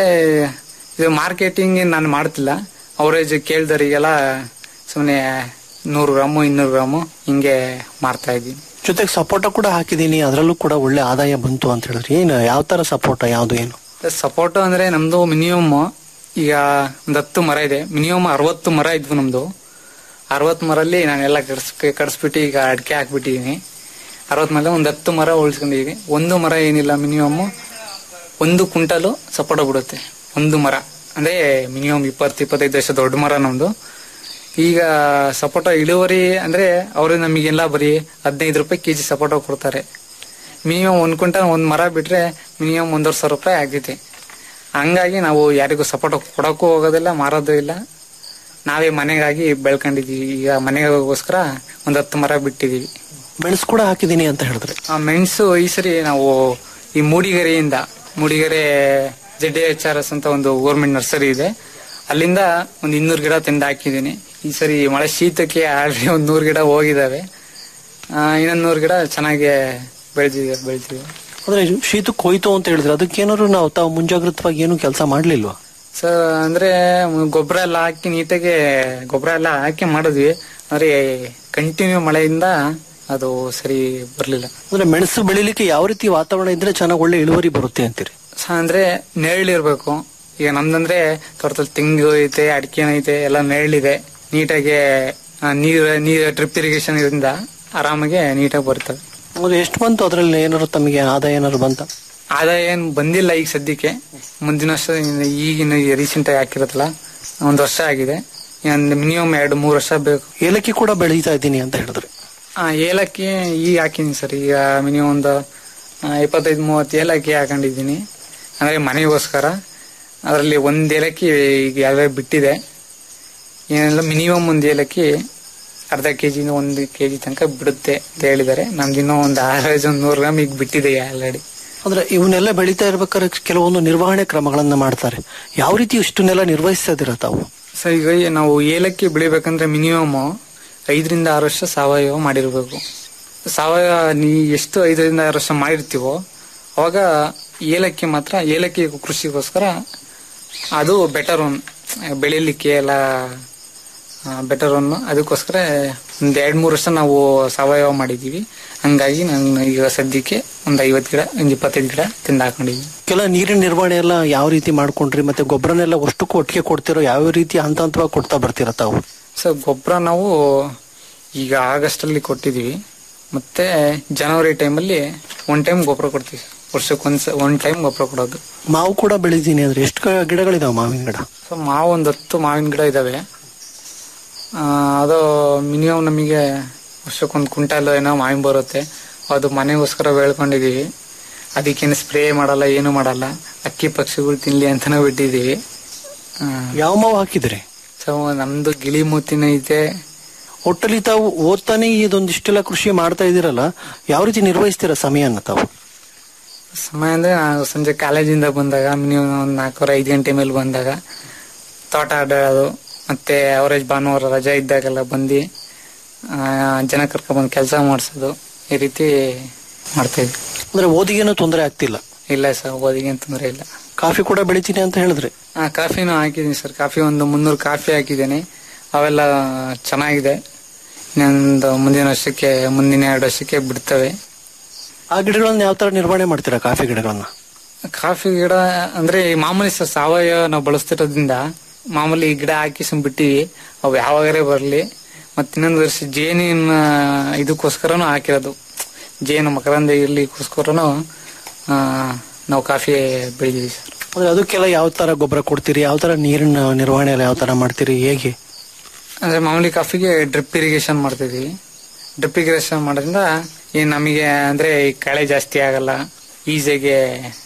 ಇದು ಮಾರ್ಕೆಟಿಂಗ್ ನಾನು ಮಾಡ್ತಿಲ್ಲ ಅವರೇಜ್ ಕೇಳ್ದವರಿಗೆಲ್ಲ ಸುಮ್ಮನೆ ನೂರು ಗ್ರಾಮು ಇನ್ನೂರು ಗ್ರಾಮು ಹಿಂಗೆ ಮಾರ್ತಾ ಇದ್ದೀನಿ ಜೊತೆಗೆ ಸಪೋಟ ಕೂಡ ಹಾಕಿದ್ದೀನಿ ಅದರಲ್ಲೂ ಕೂಡ ಒಳ್ಳೆ ಆದಾಯ ಬಂತು ಅಂತ ಹೇಳಿದ್ರೆ ಏನು ಯಾವ ತರ ಸಪೋಟ ಯಾವ್ದು ಏನು ಸಪೋರ್ಟ್ ಅಂದ್ರೆ ನಮ್ದು ಮಿನಿಮಮ್ ಈಗ ಒಂದ್ ಹತ್ತು ಮರ ಇದೆ ಮಿನಿಮಮ್ ಅರವತ್ತು ಮರ ಇದ್ವು ನಮ್ದು ಅರವತ್ತು ಮರಲ್ಲಿ ನಾನೆಲ್ಲ ಕಡ್ಸ್ ಕಡ್ಸ್ಬಿಟ್ಟು ಈಗ ಅಡಿಕೆ ಹಾಕ್ಬಿಟ್ಟಿದೀನಿ ಅರವತ್ ಮೇಲೆ ಒಂದ್ ಹತ್ತು ಮರ ಉಳಿಸ್ಕೊಂಡಿದೀನಿ ಒಂದು ಮರ ಏನಿಲ್ಲ ಮಿನಿಮಮ್ ಒಂದು ಕುಂಟಲು ಸಪೋಟ ಬಿಡುತ್ತೆ ಒಂದು ಮರ ಅಂದ್ರೆ ಮಿನಿಮಮ್ ಇಪ್ಪತ್ತು ಇಪ್ಪತ್ತೈದು ವರ್ಷ ದೊಡ್ಡ ಮರ ನಮ್ದು ಈಗ ಸಪೋಟ ಇಳುವರಿ ಅಂದ್ರೆ ಅವರು ನಮಗೆಲ್ಲ ಬರೀ ಹದಿನೈದು ರೂಪಾಯಿ ಕೆಜಿ ಸಪೋಟ ಕೊಡ್ತಾರೆ ಮಿನಿಮಮ್ ಒಂದ್ ಕ್ವಿಂಟಲ್ ಒಂದ್ ಮರ ಬಿಟ್ರೆ ಮಿನಿಮಮ್ ಒಂದೂವರೆ ಸಾವಿರ ರೂಪಾಯಿ ಆಗ್ತೈತಿ ಹಂಗಾಗಿ ನಾವು ಯಾರಿಗೂ ಸಪೋರ್ಟ್ ಕೊಡಕ್ಕೂ ಹೋಗೋದಿಲ್ಲ ಮಾರೋದು ಇಲ್ಲ ನಾವೇ ಮನೆಗಾಗಿ ಬೆಳ್ಕೊಂಡಿದೀವಿ ಈಗ ಮನೆಗೋಸ್ಕರ ಒಂದ್ ಹತ್ತು ಮರ ಬಿಟ್ಟಿದೀವಿ ಮೆಣಸು ಕೂಡ ಹಾಕಿದ್ದೀನಿ ಅಂತ ಹೇಳಿದ್ರೆ ಆ ಮೆಣಸು ಈ ಸರಿ ನಾವು ಈ ಮೂಡಿಗೆರೆಯಿಂದ Mudigere Z H R S ಅಂತ ಒಂದು ಗೌರ್ಮೆಂಟ್ ನರ್ಸರಿ ಇದೆ ಅಲ್ಲಿಂದ ಒಂದು ಇನ್ನೂರು ಗಿಡ ತಂದು ಹಾಕಿದ್ದೀನಿ ಈ ಸರಿ ಮಳೆ ಶೀತಕ್ಕೆ ಆಲ್ರೆಡಿ ಒಂದು ನೂರು ಗಿಡ ಹೋಗಿದಾವೆ ಆ, ಇನ್ನೊಂದ್ ನೂರು ಗಿಡ ಚೆನ್ನಾಗಿ ಬೆಳೆದಿದೆ ಬೆಳೆದಿದೆ ಅಂದ್ರೆ ಶೀತಕ್ಕೆ ಹೋಯ್ತು ಅಂತ ಹೇಳಿದ್ರೆ ಅದಕ್ಕೇನಾದ್ರು ನಾವು ತಾವು ಮುಂಜಾಗ್ರತವಾಗಿ ಏನು ಕೆಲಸ ಮಾಡ್ಲಿಲ್ವಾ ಸೊ ಅಂದ್ರೆ ಗೊಬ್ಬರ ಎಲ್ಲ ಹಾಕಿ ನೀಟಾಗಿ ಗೊಬ್ಬರ ಎಲ್ಲ ಹಾಕಿ ಮಾಡಿದ್ವಿ ಅಂದ್ರೆ ಕಂಟಿನ್ಯೂ ಮಳೆಯಿಂದ ಅದು ಸರಿ ಬರ್ಲಿಲ್ಲ ಅಂದ್ರೆ ಮೆಣಸು ಬೆಳಿಲಿಕ್ಕೆ ಯಾವ ರೀತಿ ವಾತಾವರಣ ಇದ್ರೆ ಚೆನ್ನಾಗಿ ಒಳ್ಳೆ ಇಳುವರಿ ಬರುತ್ತೆ ಅಂತೀರಿ ಸೊ ಅಂದ್ರೆ ನೆರಳಿರ್ಬೇಕು ಈಗ ನಮ್ದಂದ್ರೆ ತೋಟದಲ್ಲಿ ತೆಂಗು ಐತೆ ಅಡಿಕೆ ಐತೆ ಎಲ್ಲ ನೆರಳಿದೆ ನೀಟಾಗಿ ಆ, ನೀರು ನೀರು ಡ್ರಿಪ್ ಇರಿಗೇಷನ್ ಇದರಿಂದ ಆರಾಮಾಗಿ ನೀಟಾಗಿ ಬರ್ತವೆ ಅಂದ್ರೆ ಎಷ್ಟು ಬಂತು ಅದ್ರಲ್ಲಿ ಏನಾದ್ರು ತಮಗೆ ಆದಾಯ ಏನಾದ್ರು ಬಂತ ಆದಾಯ ಏನು ಬಂದಿಲ್ಲ ಈಗ ಸದ್ಯಕ್ಕೆ ಮುಂದಿನ ವರ್ಷ ಇನ್ನು ಈಗಿನ ರೀಸೆಂಟ್ ಆಗಿ ಹಾಕಿರುತ್ತಲ್ಲ ಒಂದು ವರ್ಷ ಆಗಿದೆ ಮಿನಿಮಮ್ ಎರಡು ಮೂರು ವರ್ಷ ಬೇಕು ಏಲಕ್ಕಿ ಕೂಡ ಬೆಳೀತಾ ಇದ್ದೀನಿ ಅಂತ ಹೇಳಿದ್ರೆ ಆ, ಏಲಕ್ಕಿ ಈಗ ಹಾಕಿನಿ ಸರ್ ಈಗ ಮಿನಿಮಮ್ ಒಂದು ಆ, ಇಪ್ಪತ್ತೈದು ಮೂವತ್ತು ಏಲಕ್ಕಿ ಹಾಕೊಂಡಿದ್ದೀನಿ ಅಂದ್ರೆ ಮನೆಗೋಸ್ಕರ ಅದರಲ್ಲಿ ಒಂದು ಏಲಕ್ಕಿ ಈಗ ಯಾವ್ಯಾವ ಬಿಟ್ಟಿದೆ ಏನೆಲ್ಲ ಮಿನಿಮಮ್ ಒಂದು ಏಲಕ್ಕಿ ಅರ್ಧ ಕೆ ಜಿನ ಒಂದು ಕೆ ಜಿ ತನಕ ಬಿಡುತ್ತೆ ಅಂತ ಹೇಳಿದ್ದಾರೆ ನಮ್ದು ಇನ್ನೂ ಒಂದು ಆವರೇಜ್ ಒಂದು ನೂರು ಗ್ರಾಮ್ ಈಗ ಬಿಟ್ಟಿದೆ ಆಲ್ರೆಡಿ ಅಂದ್ರೆ ಇವನ್ನೆಲ್ಲ ಬೆಳೀತಾ ಇರ್ಬೇಕಾದ್ರೆ ಕೆಲವೊಂದು ನಿರ್ವಹಣೆ ಕ್ರಮಗಳನ್ನ ಮಾಡ್ತಾರೆ ಯಾವ ರೀತಿ ಇಷ್ಟನ್ನೆಲ್ಲ ನಿರ್ವಹಿಸ್ತಾ ಇದ್ದೀರಾ ತಾವು ಸರ್ ಈಗ ನಾವು ಏಲಕ್ಕಿ ಬೆಳಿಬೇಕಂದ್ರೆ ಮಿನಿಮಮ್ ಐದರಿಂದ ಆರು ವರ್ಷ ಸಾವಯವ ಮಾಡಿರ್ಬೇಕು ಸಾವಯವ ನೀ ಎಷ್ಟು ಐದರಿಂದ ಆರು ವರ್ಷ ಮಾಡಿರ್ತೀವೋ ಅವಾಗ ಏಲಕ್ಕಿ ಮಾತ್ರ ಏಲಕ್ಕಿ ಕೃಷಿಗೋಸ್ಕರ ಅದು ಬೆಟರ್ ಒನ್ ಬೆಳಿಲಿಕ್ಕೆ ಎಲ್ಲ ಬೆಟರ್ ಒನ್ ಅದಕ್ಕೋಸ್ಕರ ಒಂದ್ ಎರಡ್ ಮೂರು ವರ್ಷ ನಾವು ಸಾವಯವ ಮಾಡಿದೀವಿ ಹಂಗಾಗಿ ನಾನು ಈಗ ಸದ್ಯಕ್ಕೆ ಒಂದ್ ಐವತ್ತು ಗಿಡ ಒಂದ್ ಇಪ್ಪತ್ತೈದು ಗಿಡ ತಿಂದು ಹಾಕೊಂಡಿದ್ದೀನಿ ಕೆಲ ನೀರಿನ ನಿರ್ವಹಣೆ ಎಲ್ಲ ಯಾವ ರೀತಿ ಮಾಡ್ಕೊಂಡ್ರಿ ಮತ್ತೆ ಗೊಬ್ಬರನೆಲ್ಲ ಅಷ್ಟಕ್ಕೂ ಒಟ್ಟಿಗೆ ಕೊಡ್ತಿರೋ ಯಾವ ರೀತಿ ಹಂತ ಹಂತವಾಗಿ ಕೊಡ್ತಾ ಬರ್ತೀರಾ ತಾವು ಸರ್ ಗೊಬ್ಬರ ನಾವು ಈಗ ಆಗಸ್ಟ್ ಅಲ್ಲಿ ಕೊಟ್ಟಿದೀವಿ ಮತ್ತೆ ಜನವರಿ ಟೈಮಲ್ಲಿ ಒನ್ ಟೈಮ್ ಗೊಬ್ಬರ ಕೊಡ್ತೀವಿ ವರ್ಷಕ್ಕೊಂದ್ಸ ಒನ್ ಟೈಮ್ ಗೊಬ್ಬರ ಕೊಡೋದು ಮಾವು ಕೂಡ ಬೆಳಿತೀನಿ ಅಂದ್ರೆ ಎಷ್ಟು ಗ- ಗಿಡಗಳಿದಾವೆ ಮಾವಿನ ಗಿಡ ಸೊ ಮಾವು ಒಂದು ಹತ್ತು ಮಾವಿನ ಗಿಡ ಇದಾವೆ ಆ, ಅದು ಮಿನಿಮಮ್ ನಮಗೆ ವರ್ಷಕ್ಕೊಂದು ಕ್ವಿಂಟಲ್ ಏನೋ ಮಾವಿನ ಬರುತ್ತೆ ಅದು ಮನೆಗೋಸ್ಕರ ಬೆಳ್ಕೊಂಡಿದೀವಿ ಅದಕ್ಕೇನು ಸ್ಪ್ರೇ ಮಾಡಲ್ಲ ಏನು ಮಾಡಲ್ಲ ಅಕ್ಕಿ ಪಕ್ಷಿಗಳು ತಿನ್ಲಿ ಅಂತಾನೆ ಬಿಟ್ಟಿದೀವಿ ಆ, ಯಾವ ಮಾವು ಹಾಕಿದ್ರಿ ಸೊ ನಮ್ದು ಗಿಳಿ ಮೂತಿನ ಐತೆ ಒಟ್ಟಲ್ಲಿ ತಾವು ಓದ್ತಾನೆ ಇದೊಂದಿಷ್ಟೆಲ್ಲ ಕೃಷಿ ಮಾಡ್ತಾ ಇದೀರಲ್ಲ ಯಾವ ರೀತಿ ನಿರ್ವಹಿಸ್ತೀರಾ ಸಮಯನ ತಾವು ಸಮಯ ಅಂದ್ರೆ ನಾವು ಸಂಜೆ ಕಾಲೇಜಿಂದ ಬಂದಾಗ ಮಿನಿಮಮ್ ಒಂದು ನಾಲ್ಕೂವರೆ ಐದು ಗಂಟೆ ಮೇಲೆ ಬಂದಾಗ ತೋಟ ಆಡೋದು ಮತ್ತೆ ಅವರೇಜ್ ಭಾನುವಾರ ರಜೆ ಇದ್ದಾಗೆಲ್ಲ ಬಂದು ಆ, ಜನ ಕರ್ಕೊಂಡ್ಬಂದು ಕೆಲಸ ಮಾಡಿಸೋದು ಈ ರೀತಿ ಮಾಡ್ತಾ ಇದ್ವಿ ಅಂದ್ರೆ ಓದಿಗೇನು ತೊಂದರೆ ಆಗ್ತಿಲ್ಲ ಇಲ್ಲ ಸರ್ ಓದಿಗೆ ಏನ್ ತೊಂದರೆ ಇಲ್ಲ ಕಾಫಿ ಕೂಡ ಬೆಳಿತೀನಿ ಅಂತ ಹೇಳಿದ್ರಿ ಆ ಕಾಫಿನೂ ಹಾಕಿದ್ದೀನಿ ಸರ್ ಕಾಫಿ ಒಂದು ಮುನ್ನೂರು ಕಾಫಿ ಹಾಕಿದ್ದೀನಿ ಅವೆಲ್ಲ ಚೆನ್ನಾಗಿದೆ ಇನ್ನೊಂದು ಮುಂದಿನ ವರ್ಷಕ್ಕೆ ಮುಂದಿನ ಎರಡು ವರ್ಷಕ್ಕೆ ಬಿಡ್ತವೆ ಆ ಗಿಡಗಳನ್ನ ಯಾವ ತರ ನಿರ್ವಹಣೆ ಮಾಡ್ತೀರಾ ಕಾಫಿ ಗಿಡಗಳನ್ನ ಕಾಫಿ ಗಿಡ ಅಂದ್ರೆ ಈ ಮಾಮೂಲಿ ಸ- ಸಾವಯವ ನಾವು ಬಳಸ್ತಿರೋದ್ರಿಂದ ಮಾಮೂಲಿ ಗಿಡ ಹಾಕಿ ಸುಮ್ ಬಿಟ್ಟಿವಿ ಅವು ಯಾವಾಗರೇ ಬರಲಿ ಮತ್ತೆ ಇನ್ನೊಂದು ವರ್ಷ ಜೇನಿನ ಇದಕ್ಕೋಸ್ಕರನು ಹಾಕಿರೋದು ಜೇನು ಮಕರಂದ ಇರ್ಲಿಕ್ಕೋಸ್ಕರನು ಆ, ನಾವು ಕಾಫಿ ಬೆಳಿದೀವಿ ಸರ್ ಅಂದ್ರೆ ಅದಕ್ಕೆಲ್ಲ ಯಾವ ತರ ಗೊಬ್ಬರ ಕೊಡ್ತೀರಿ ಯಾವ ತರ ನೀರಿನ ನಿರ್ವಹಣೆ ಎಲ್ಲ ಯಾವ ತರ ಮಾಡ್ತೀರಿ ಹೇಗೆ ಅಂದ್ರೆ ಮಾಮೂಲಿ ಕಾಫಿಗೆ ಡ್ರಿಪ್ ಇರಿಗೇಷನ್ ಮಾಡ್ತಿದೀವಿ ಡ್ರಿಪ್ ಇರಿಗೇಷನ್ ಮಾಡೋದ್ರಿಂದ ಏನ್ ನಮಗೆ ಅಂದ್ರೆ ಈ ಕಳೆ ಜಾಸ್ತಿ ಆಗಲ್ಲ ಈಸಿಯಾಗಿ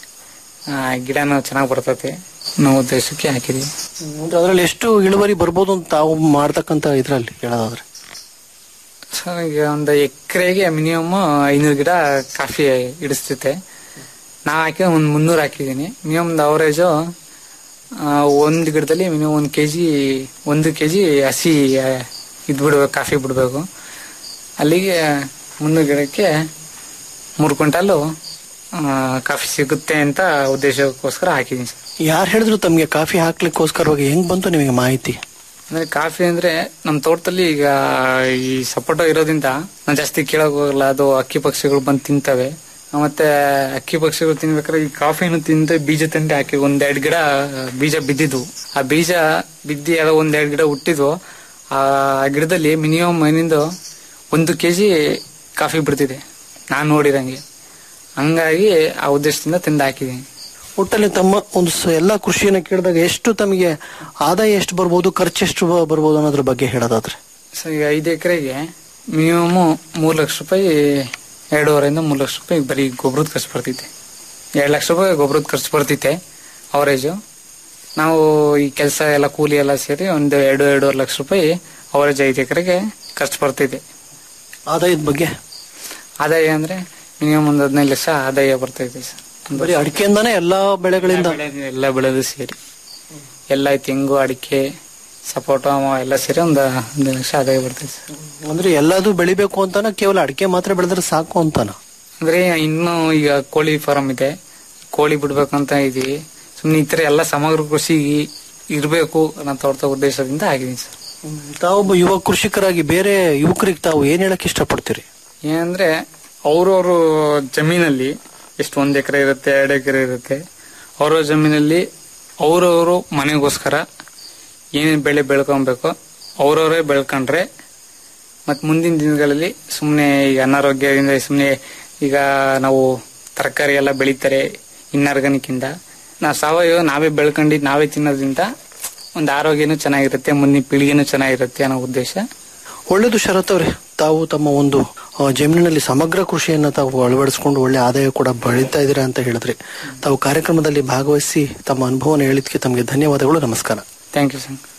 ಗಿಡನೂ ಚೆನ್ನಾಗಿ ಬರ್ತೈತೆ ನಾವು ಉದ್ದೇಶಕ್ಕೆ ಹಾಕಿದೀವಿ ಅಂದ್ರೆ ಅದ್ರಲ್ಲಿ ಎಷ್ಟು ಇಳುವರಿ ಬರ್ಬೋದು ಅಂತ ತಾವು ಮಾಡ್ತಕ್ಕಂತ ಇದ್ರಲ್ಲಿ ಹೇಳೋದಾದ್ರೆ ಸರ್ ಈಗ ಒಂದು ಎಕರೆಗೆ ಮಿನಿಮಮ್ ಐನೂರು ಗಿಡ ಕಾಫಿ ಇಡಿಸ್ತೈತೆ ನಾ ಹಾಕಿ ಒಂದು ಮುನ್ನೂರು ಹಾಕಿದ್ದೀನಿ ಮಿನಿಮಮ್ ಒಂದು ಅವರೇಜು ಒಂದು ಗಿಡದಲ್ಲಿ ಮಿನಿಮಮ್ ಒಂದು ಕೆ ಜಿ ಒಂದು ಕೆ ಜಿ ಹಸಿ ಆ, ಇದ್ ಬಿಡ್ಬೇಕು ಕಾಫಿ ಬಿಡಬೇಕು ಅಲ್ಲಿಗೆ ಮುನ್ನೂರು ಗಿಡಕ್ಕೆ ಮೂರು ಕ್ವಿಂಟಾಲು ಆ, ಕಾಫಿ ಸಿಗುತ್ತೆ ಅಂತ ಉದ್ದೇಶಕ್ಕೋಸ್ಕರ ಹಾಕಿದ್ದೀನಿ ಸರ್ ಯಾರು ಹೇಳಿದ್ರು ತಮ್ಗೆ ಕಾಫಿ ಹಾಕ್ಲಿಕ್ಕೋಸ್ಕರವಾಗಿ ಹೆಂಗ್ ಬಂತು ನಿಮಗೆ ಮಾಹಿತಿ ಅಂದ್ರೆ ಕಾಫಿ ಅಂದ್ರೆ ನಮ್ಮ ತೋಟದಲ್ಲಿ ಈಗ ಈ ಸಪೋಟ ಇರೋದ್ರಿಂದ ನಾನು ಜಾಸ್ತಿ ಕೇಳಕ್ ಹೋಗಲ್ಲ ಅದು ಅಕ್ಕಿ ಪಕ್ಷಿಗಳು ಬಂದು ತಿಂತವೆ ಮತ್ತೆ ಅಕ್ಕಿ ಪಕ್ಷಿಗಳು ತಿನ್ಬೇಕಾದ್ರೆ ಈ ಕಾಫಿನೂ ತಿಂದು ಬೀಜ ತಂದು ಹಾಕಿ ಒಂದೆರಡು ಗಿಡ ಬೀಜ ಬಿದ್ದಿದ್ವು ಆ ಬೀಜ ಬಿದ್ದಿ ಎಲ್ಲ ಒಂದೆರಡು ಗಿಡ ಹುಟ್ಟಿದ್ವು ಆ ಗಿಡದಲ್ಲಿ ಮಿನಿಮಮ್ ಏನಿಂದು ಒಂದು ಕೆಜಿ ಕಾಫಿ ಬಿಡ್ತಿದೆ ನಾನು ನೋಡಿರಂಗೆ ಹಂಗಾಗಿ ಆ ಉದ್ದೇಶದಿಂದ ತಿಂದು ಹಾಕಿದ್ದೀನಿ ಒಟ್ಟಲ್ಲಿ ತಮ್ಮ ಒಂದು ಸ- ಎಲ್ಲಾ ಕೃಷಿಯನ್ನ ಕೇಳಿದಾಗ ಎಷ್ಟು ತಮಗೆ ಆದಾಯ ಎಷ್ಟು ಬರ್ಬೋದು ಖರ್ಚು ಎಷ್ಟು ಬ- ಬರ್ಬೋದು ಅನ್ನೋದ್ರ ಬಗ್ಗೆ ಹೇಳೋದಾದ್ರೆ ಸೊ ಈಗ ಐದು ಎಕರೆಗೆ ಮಿನಿಮಮ್ ಮೂರು ಲಕ್ಷ ರೂಪಾಯಿ ಎರಡೂವರೆಯಿಂದ ಮೂರು ಲಕ್ಷ ರೂಪಾಯಿ ಬರೀ ಗೊಬ್ಬರದ ಖರ್ಚು ಬರ್ತೈತೆ ಎರಡು ಲಕ್ಷ ರೂಪಾಯಿ ಗೊಬ್ಬರದ ಖರ್ಚು ಬರ್ತೈತೆ ಅವರೇಜು ನಾವು ಈ ಕೆಲಸ ಎಲ್ಲ ಕೂಲಿ ಎಲ್ಲ ಸೇರಿ ಒಂದು ಎರಡು ಎರಡೂವರೆ ಲಕ್ಷ ರೂಪಾಯಿ ಅವರೇಜ್ ಐದು ಎಕರೆಗೆ ಖರ್ಚು ಬರ್ತೈತೆ ಆದಾಯದ ಬಗ್ಗೆ ಆದಾಯ ಅಂದ್ರೆ ಮಿನಿಮಮ್ ಒಂದು ಹದಿನೈದು ಲಕ್ಷ ಆದಾಯ ಬರ್ತೈತೆ ಸರ್ ಬರೀ ಅಡಿಕೆಯಿಂದಾನೇ ಎಲ್ಲಾ ಬೆಳೆಗಳಿಂದ ಎಲ್ಲ ಬೆಳೆದು ಸೇರಿ ಎಲ್ಲ ತೆಂಗು ಅಡಿಕೆ ಸಪೋಟ ಎಲ್ಲ ಸೇರಿ ಒಂದು ಹದಿನೈದು ಲಕ್ಷ ಆದಾಯ ಬರ್ತೈತೆ ಸರ್ ಅಂದ್ರೆ ಎಲ್ಲದೂ ಬೆಳಿಬೇಕು ಅಂತಾನ ಕೇವಲ ಅಡಿಕೆ ಮಾತ್ರ ಬೆಳೆದ್ರೆ ಸಾಕು ಅಂತಾನ ಅಂದ್ರೆ ಇನ್ನು ಈಗ ಕೋಳಿ ಫಾರಂ ಇದೆ ಕೋಳಿ ಬಿಡ್ಬೇಕಂತ ಇದೀವಿ ಸುಮ್ನೆ ಈ ತರ ಎಲ್ಲ ಸಮಗ್ರ ಕೃಷಿ ಇರಬೇಕು ನನ್ನ ತೋಟದ ಉದ್ದೇಶದಿಂದ ಆಗಿದ್ದೀನಿ ಸರ್ ತಾವೊಬ್ಬ ಯುವ ಕೃಷಿಕರಾಗಿ ಬೇರೆ ಯುವಕರಿಗೆ ತಾವು ಏನ್ ಹೇಳಕ್ ಇಷ್ಟಪಡ್ತೀರಿ ಏನಂದ್ರೆ ಅವ್ರವ್ರ ಜಮೀನಲ್ಲಿ ಎಷ್ಟು ಒಂದ್ ಎಕರೆ ಇರುತ್ತೆ ಎರಡು ಎಕರೆ ಇರುತ್ತೆ ಅವ್ರವ್ರ ಜಮೀನಲ್ಲಿ ಅವ್ರವ್ರು ಮನೆಗೋಸ್ಕರ ಏನೇನ್ ಬೆಳೆ ಬೆಳ್ಕೊಬೇಕು ಅವ್ರವರೇ ಬೆಳ್ಕೊಂಡ್ರೆ ಮತ್ತು ಮುಂದಿನ ದಿನಗಳಲ್ಲಿ ಸುಮ್ಮನೆ ಈಗ ಅನಾರೋಗ್ಯದಿಂದ ಸುಮ್ಮನೆ ಈಗ ನಾವು ತರಕಾರಿ ಎಲ್ಲ ಬೆಳೀತಾರೆ ಇನ್ಆರ್ಗಾನಿಕ್ ಇಂದ ನಾವು ಸಾವಯವ ನಾವೇ ಬೆಳ್ಕೊಂಡಿದ್ದು ನಾವೇ ತಿನ್ನೋದ್ರಿಂದ ಒಂದು ಆರೋಗ್ಯನೂ ಚೆನ್ನಾಗಿರುತ್ತೆ ಮುಂದಿನ ಪೀಳಿಗೆನೂ ಚೆನ್ನಾಗಿರುತ್ತೆ ಅನ್ನೋ ಉದ್ದೇಶ ಒಳ್ಳೆಯದು ಶರತ್ ಅವರೇ ತಾವು ತಮ್ಮ ಒಂದು ಆ, ಜಮೀನಿನಲ್ಲಿ ಸಮಗ್ರ ಕೃಷಿಯನ್ನ ತಾವು ಅಳವಡಿಸಿಕೊಂಡು ಒಳ್ಳೆ ಆದಾಯ ಕೂಡ ಬೆಳೀತಾ ಇದ್ದೀರಾ ಅಂತ ಹೇಳಿದ್ರಿ ತಾವು ಕಾರ್ಯಕ್ರಮದಲ್ಲಿ ಭಾಗವಹಿಸಿ ತಮ್ಮ ಅನುಭವನ ಹೇಳಿದ್ಕೆ ತಮಗೆ ಧನ್ಯವಾದಗಳು ನಮಸ್ಕಾರ ಥ್ಯಾಂಕ್ ಯು ಸರ್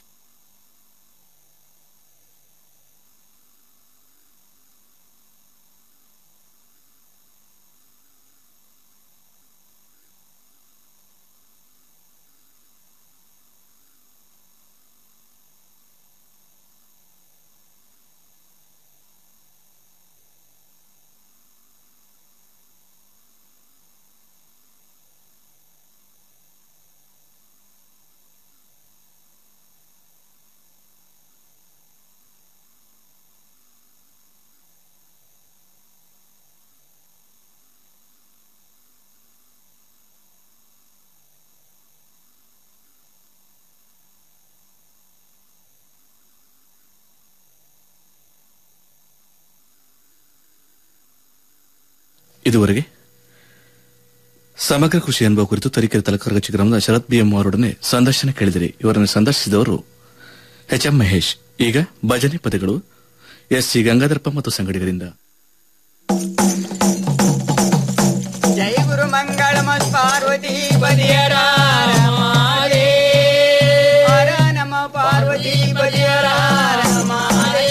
ಇದುವರೆಗೆ ಸಮಗ್ರ ಕೃಷಿ ಅನುಭವ ಕುರಿತು ತರೀಕೆರೆ ತಲಕರಗಚ್ಚಿ ಗ್ರಾಮದ ಶರತ್ ಬಿಎಂ ಅವರೊಡನೆ ಸಂದರ್ಶನ ಕೇಳಿದಿರಿ ಇವರನ್ನು ಸಂದರ್ಶಿಸಿದವರು ಎಚ್ ಎಂ ಮಹೇಶ್ ಈಗ ಭಜನೆ ಪದಗಳು ಎಸ್ ಸಿ ಗಂಗಾಧರಪ್ಪ ಮತ್ತು ಸಂಗಡಿಗರಿಂದ ಜೈ ಗುರು ಮಂಗಳ ಪಾರ್ವತಿ ಬದಿಯರ ರಮಾರೇ. ಹರ ನಮ ಪಾರ್ವತಿ ಬದಿಯರ ರಮಾರೇ.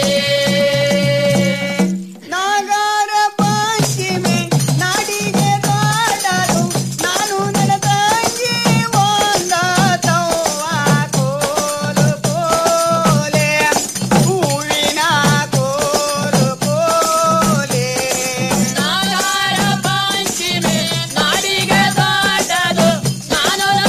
ನಾಗಾರ ಪಶ್ಚಿಮೆ ನಾಡಿಗೆ ದಾಟಲು ನಾನು ನನ್ನ ತಂಗಿ ಒಂದ ತವ್ವ ಕೋಲು ಕೋಲೆ ಹೂವಿನ ಕೋಲು ಕೋಲೆ ನಾಗಾರ ಪಂಚಮಿ ನಾಡಿಗೆ ದಾಟದು ನಾನು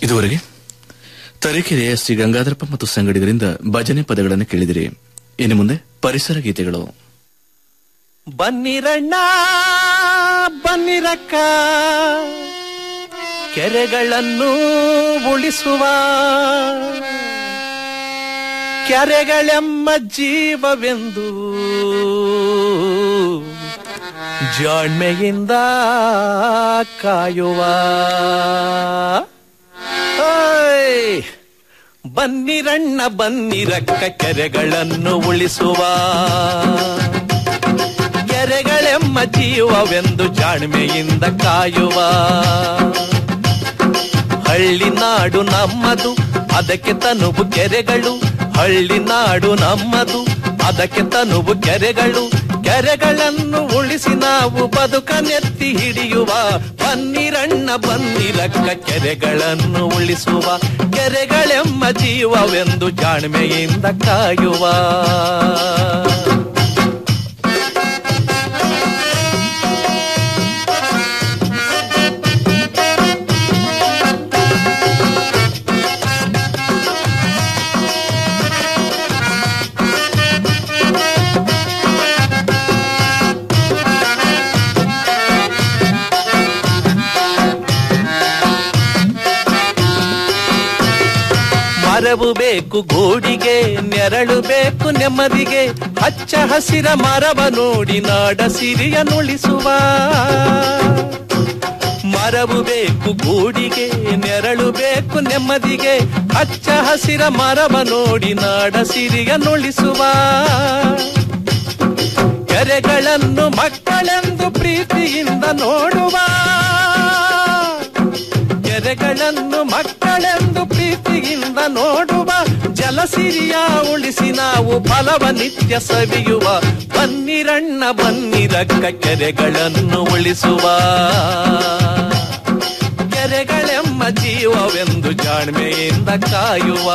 ಇದುವರೆಗೆ ತರೀಕೆರೆಯ ಶ್ರೀ ಗಂಗಾಧರಪ್ಪ ಮತ್ತು ಸಂಗಡಿಗರಿಂದ ಭಜನೆ ಪದಗಳನ್ನು ಕೇಳಿದಿರಿ ಇನ್ನು ಮುಂದೆ ಪರಿಸರ ಗೀತೆಗಳು ಬನ್ನಿರಣ್ಣ ಬನ್ನಿರಕ್ಕ ಕೆರೆಗಳನ್ನು ಉಳಿಸುವ ಕೆರೆಗಳೆಮ್ಮ ಜೀವವೆಂದು ಜಾಣ್ಮೆಯಿಂದ ಕಾಯುವ ಓಯ್! ಬನ್ನಿರಣ್ಣ ಬನ್ನಿರಕ್ಕ ಕೆರೆಗಳನ್ನು ಉಳಿಸುವ ಕೆರೆಗಳೆಮ್ಮ ಜೀವವೆಂದು ಜಾಣ್ಮೆಯಿಂದ ಕಾಯುವ ಹಳ್ಳಿ ನಾಡು ನಮ್ಮದು ಅದಕ್ಕೆ ತನುವು ಕೆರೆಗಳು ಹಳ್ಳಿ ನಾಡು ನಮ್ಮದು ಅದಕ್ಕೆ ತನುವು ಕೆರೆಗಳು ಕೆರೆಗಳನ್ನು ಉಳಿಸಿ ನಾವು ಬದುಕನೆತ್ತಿ ಹಿಡಿಯುವ ಬನ್ನಿರಣ್ಣ ಬನ್ನಿರಕ್ಕ ಕೆರೆಗಳನ್ನು ಉಳಿಸುವ ಕೆರೆಗಳೆಮ್ಮ ಜೀವವೆಂದು ಜಾಣ್ಮೆಯಿಂದ ಕಾಯುವ ಮರವು ಬೇಕು ಗೂಡಿಗೆ ನೆರಳು ಬೇಕು ನೆಮ್ಮದಿಗೆ ಹಚ್ಚ ಹಸಿರ ಮರವ ನೋಡಿ ನಾಡ ಸಿರಿಯ ನುಳಿಸುವ ಮರವು ಬೇಕು ಗೂಡಿಗೆ ನೆರಳು ಬೇಕು ನೆಮ್ಮದಿಗೆ ಹಚ್ಚ ಹಸಿರ ಮರವ ನೋಡಿ ನಾಡ ಸಿರಿಯ ನುಳಿಸುವ ಕೆರೆಗಳನ್ನು ಮಕ್ಕಳೆಂದು ಪ್ರೀತಿಯಿಂದ ನೋಡುವ ಕೆರೆಗಳನ್ನು ಮಕ್ಕಳೆಂದು ಪ್ರೀತಿಯಿಂದ ನೋಡುವ ಜಲಸಿರಿಯ ಉಳಿಸಿ ನಾವು ಫಲವ ನಿತ್ಯ ಸವಿಯುವ ಬನ್ನಿರಣ್ಣ ಬನ್ನಿರಕ್ಕ ಕೆರೆಗಳನ್ನು ಉಳಿಸುವ ಕೆರೆಗಳೆಮ್ಮ ಜೀವವೆಂದು ಜಾಣ್ಮೆಯಿಂದ ಕಾಯುವ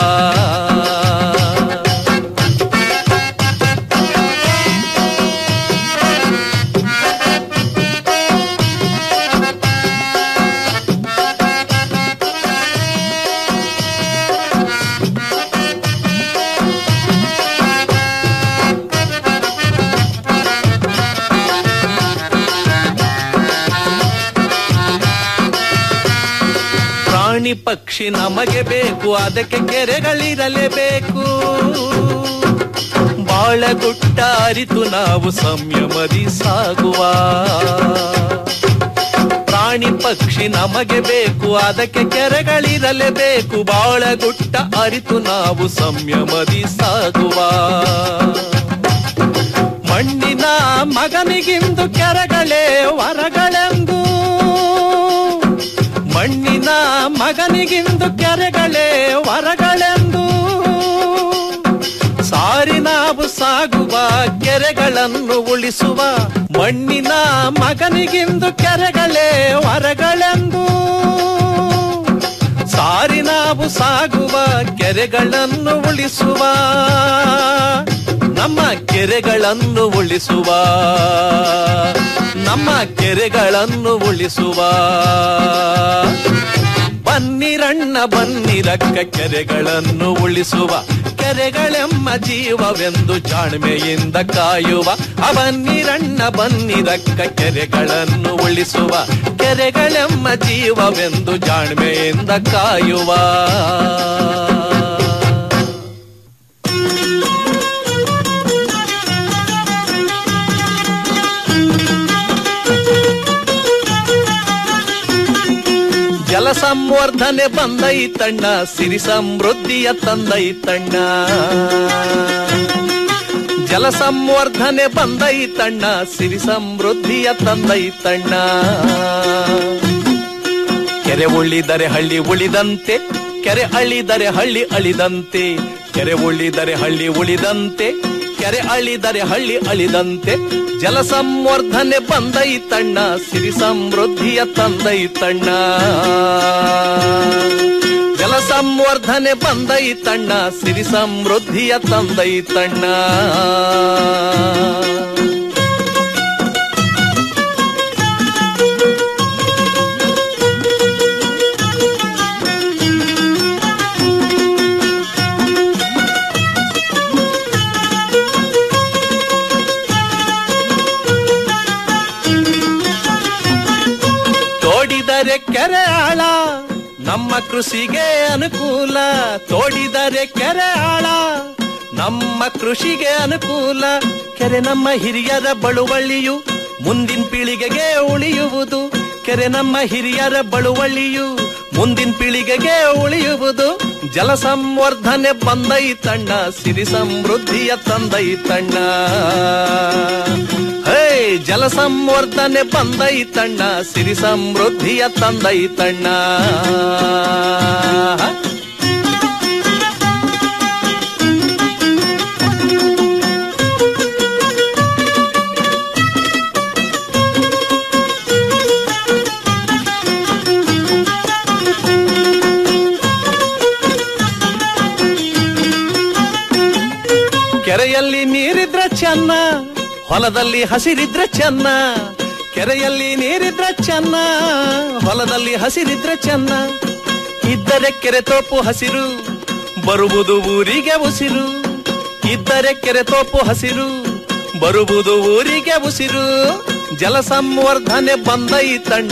ಪ್ರಾಣಿ ಪಕ್ಷಿ ನಮಗೆ ಬೇಕು ಅದಕ್ಕೆ ಕೆರೆಗಳಿರಲೇಬೇಕು ಬಾಳಗುಟ್ಟ ಅರಿತು ನಾವು ಸಂಯಮದಿ ಸಾಗುವ ಪ್ರಾಣಿ ಪಕ್ಷಿ ನಮಗೆ ಬೇಕು ಅದಕ್ಕೆ ಕೆರೆಗಳಿರಲೇಬೇಕು ಬಾಳಗುಟ್ಟ ಅರಿತು ನಾವು ಸಂಯಮದಿ ಸಾಗುವ ಮಣ್ಣಿನ ಮಗನಿಗಿಂದು ಕೆರೆಗಳೇ ವರಗಳೆಂದು ಮಣ್ಣಿನ ಮಗನಿಗಿಂದು ಕೆರೆಗಳೇ ವರಗಳೆಂದು ಸಾರಿ ನಾವು ಸಾಗುವ ಕೆರೆಗಳನ್ನು ಉಳಿಸುವ ಮಣ್ಣಿನ ಮಗನಿಗಿಂದು ಕೆರೆಗಳೇ ವರಗಳೆಂದು ಸಾರಿ ನಾವು ಸಾಗುವ ಕೆರೆಗಳನ್ನು ಉಳಿಸುವ ನಮ್ಮ ಕೆರೆಗಳನ್ನು ಉಳಿಸುವ ನಮ್ಮ ಕೆರೆಗಳನ್ನು ಉಳಿಸುವ ಬನ್ನಿರಣ್ಣ ಬನ್ನಿರಕ್ಕ ಕೆರೆಗಳನ್ನು ಉಳಿಸುವ ಕೆರೆಗಳೆಮ್ಮ ಜೀವವೆಂದು ಜಾಣ್ಮೆಯಿಂದ ಕಾಯುವ ಬನ್ನಿರಣ್ಣ ಬನ್ನಿರಕ್ಕ ಕೆರೆಗಳನ್ನು ಉಳಿಸುವ ಕೆರೆಗಳೆಮ್ಮ ಜೀವವೆಂದು ಜಾಣ್ಮೆಯಿಂದ ಕಾಯುವ ಜಲ ಸಂವರ್ಧನೆ ಬಂದೈತಣ್ಣ ಸಿರಿ ಸಮೃದ್ಧಿಯ ತಂದೈತಣ್ಣ ಜಲ ಸಂವರ್ಧನೆ ಬಂದೈತಣ್ಣ ಸಿರಿ ಸಮೃದ್ಧಿಯ ತಂದೈತಣ್ಣ ಕೆರೆ ಉಳಿದರೆ ಹಳ್ಳಿ ಉಳಿದಂತೆ ಕೆರೆ ಅಳಿದರೆ ಹಳ್ಳಿ ಅಳಿದಂತೆ ಕೆರೆ ಉಳಿದರೆ ಹಳ್ಳಿ ಉಳಿದಂತೆ ಕೆರೆ ಅಳಿದರೆ ಹಳ್ಳಿ ಅಳಿದಂತೆ ಜಲ ಸಂವರ್ಧನೆ ಬಂದೈತಣ್ಣ ಸಿರಿ ಸಮೃದ್ಧಿಯ ತಂದೈತಣ್ಣ ಜಲ ಸಂವರ್ಧನೆ ಬಂದೈತಣ್ಣ ಸಿರಿ ಸಮೃದ್ಧಿಯ ತಂದೈತಣ್ಣ ತೋಡಿದರೆ ಕೆರೆ ಆಳ ನಮ್ಮ ಕೃಷಿಗೆ ಅನುಕೂಲ ತೋಡಿದರೆ ಕೆರೆ ಆಳ ನಮ್ಮ ಕೃಷಿಗೆ ಅನುಕೂಲ ಕೆರೆ ನಮ್ಮ ಹಿರಿಯರ ಬಳುವಳಿಯು ಮುಂದಿನ ಪೀಳಿಗೆಗೆ ಉಳಿಯುವುದು ಕೆರೆ ನಮ್ಮ ಹಿರಿಯರ ಬಳುವಳಿಯು ಮುಂದಿನ ಪೀಳಿಗೆಗೆ ಉಳಿಯುವುದು ಜಲ ಸಂವರ್ಧನೆ ಬಂದೈತಣ್ಣ ಸಿರಿ ಸಮೃದ್ಧಿಯ ತಂದೈತಣ್ಣ ಹೇ ಜಲ ಸಂವರ್ಧನೆ ಬಂದೈತಣ್ಣ ಸಿರಿ ಸಮೃದ್ಧಿಯ ತಂದೈತಣ್ಣ ಕೆರೆಯಲ್ಲಿ ನೀರಿದ್ರೆ ಚೆನ್ನ ಹೊಲದಲ್ಲಿ ಹಸಿರಿದ್ರೆ ಚೆನ್ನ ಕೆರೆಯಲ್ಲಿ ನೀರಿದ್ರೆ ಚೆನ್ನ ಹೊಲದಲ್ಲಿ ಹಸಿರಿದ್ರೆ ಚೆನ್ನ ಇದ್ದರೆ ಕೆರೆ ತೋಪು ಹಸಿರು ಬರುವುದು ಊರಿಗೆ ಉಸಿರು ಇದ್ದರೆ ಕೆರೆ ತೋಪು ಹಸಿರು ಬರುವುದು ಊರಿಗೆ ಉಸಿರು ಜಲ ಸಂವರ್ಧನೆ ಬಂದೈತಣ್ಣ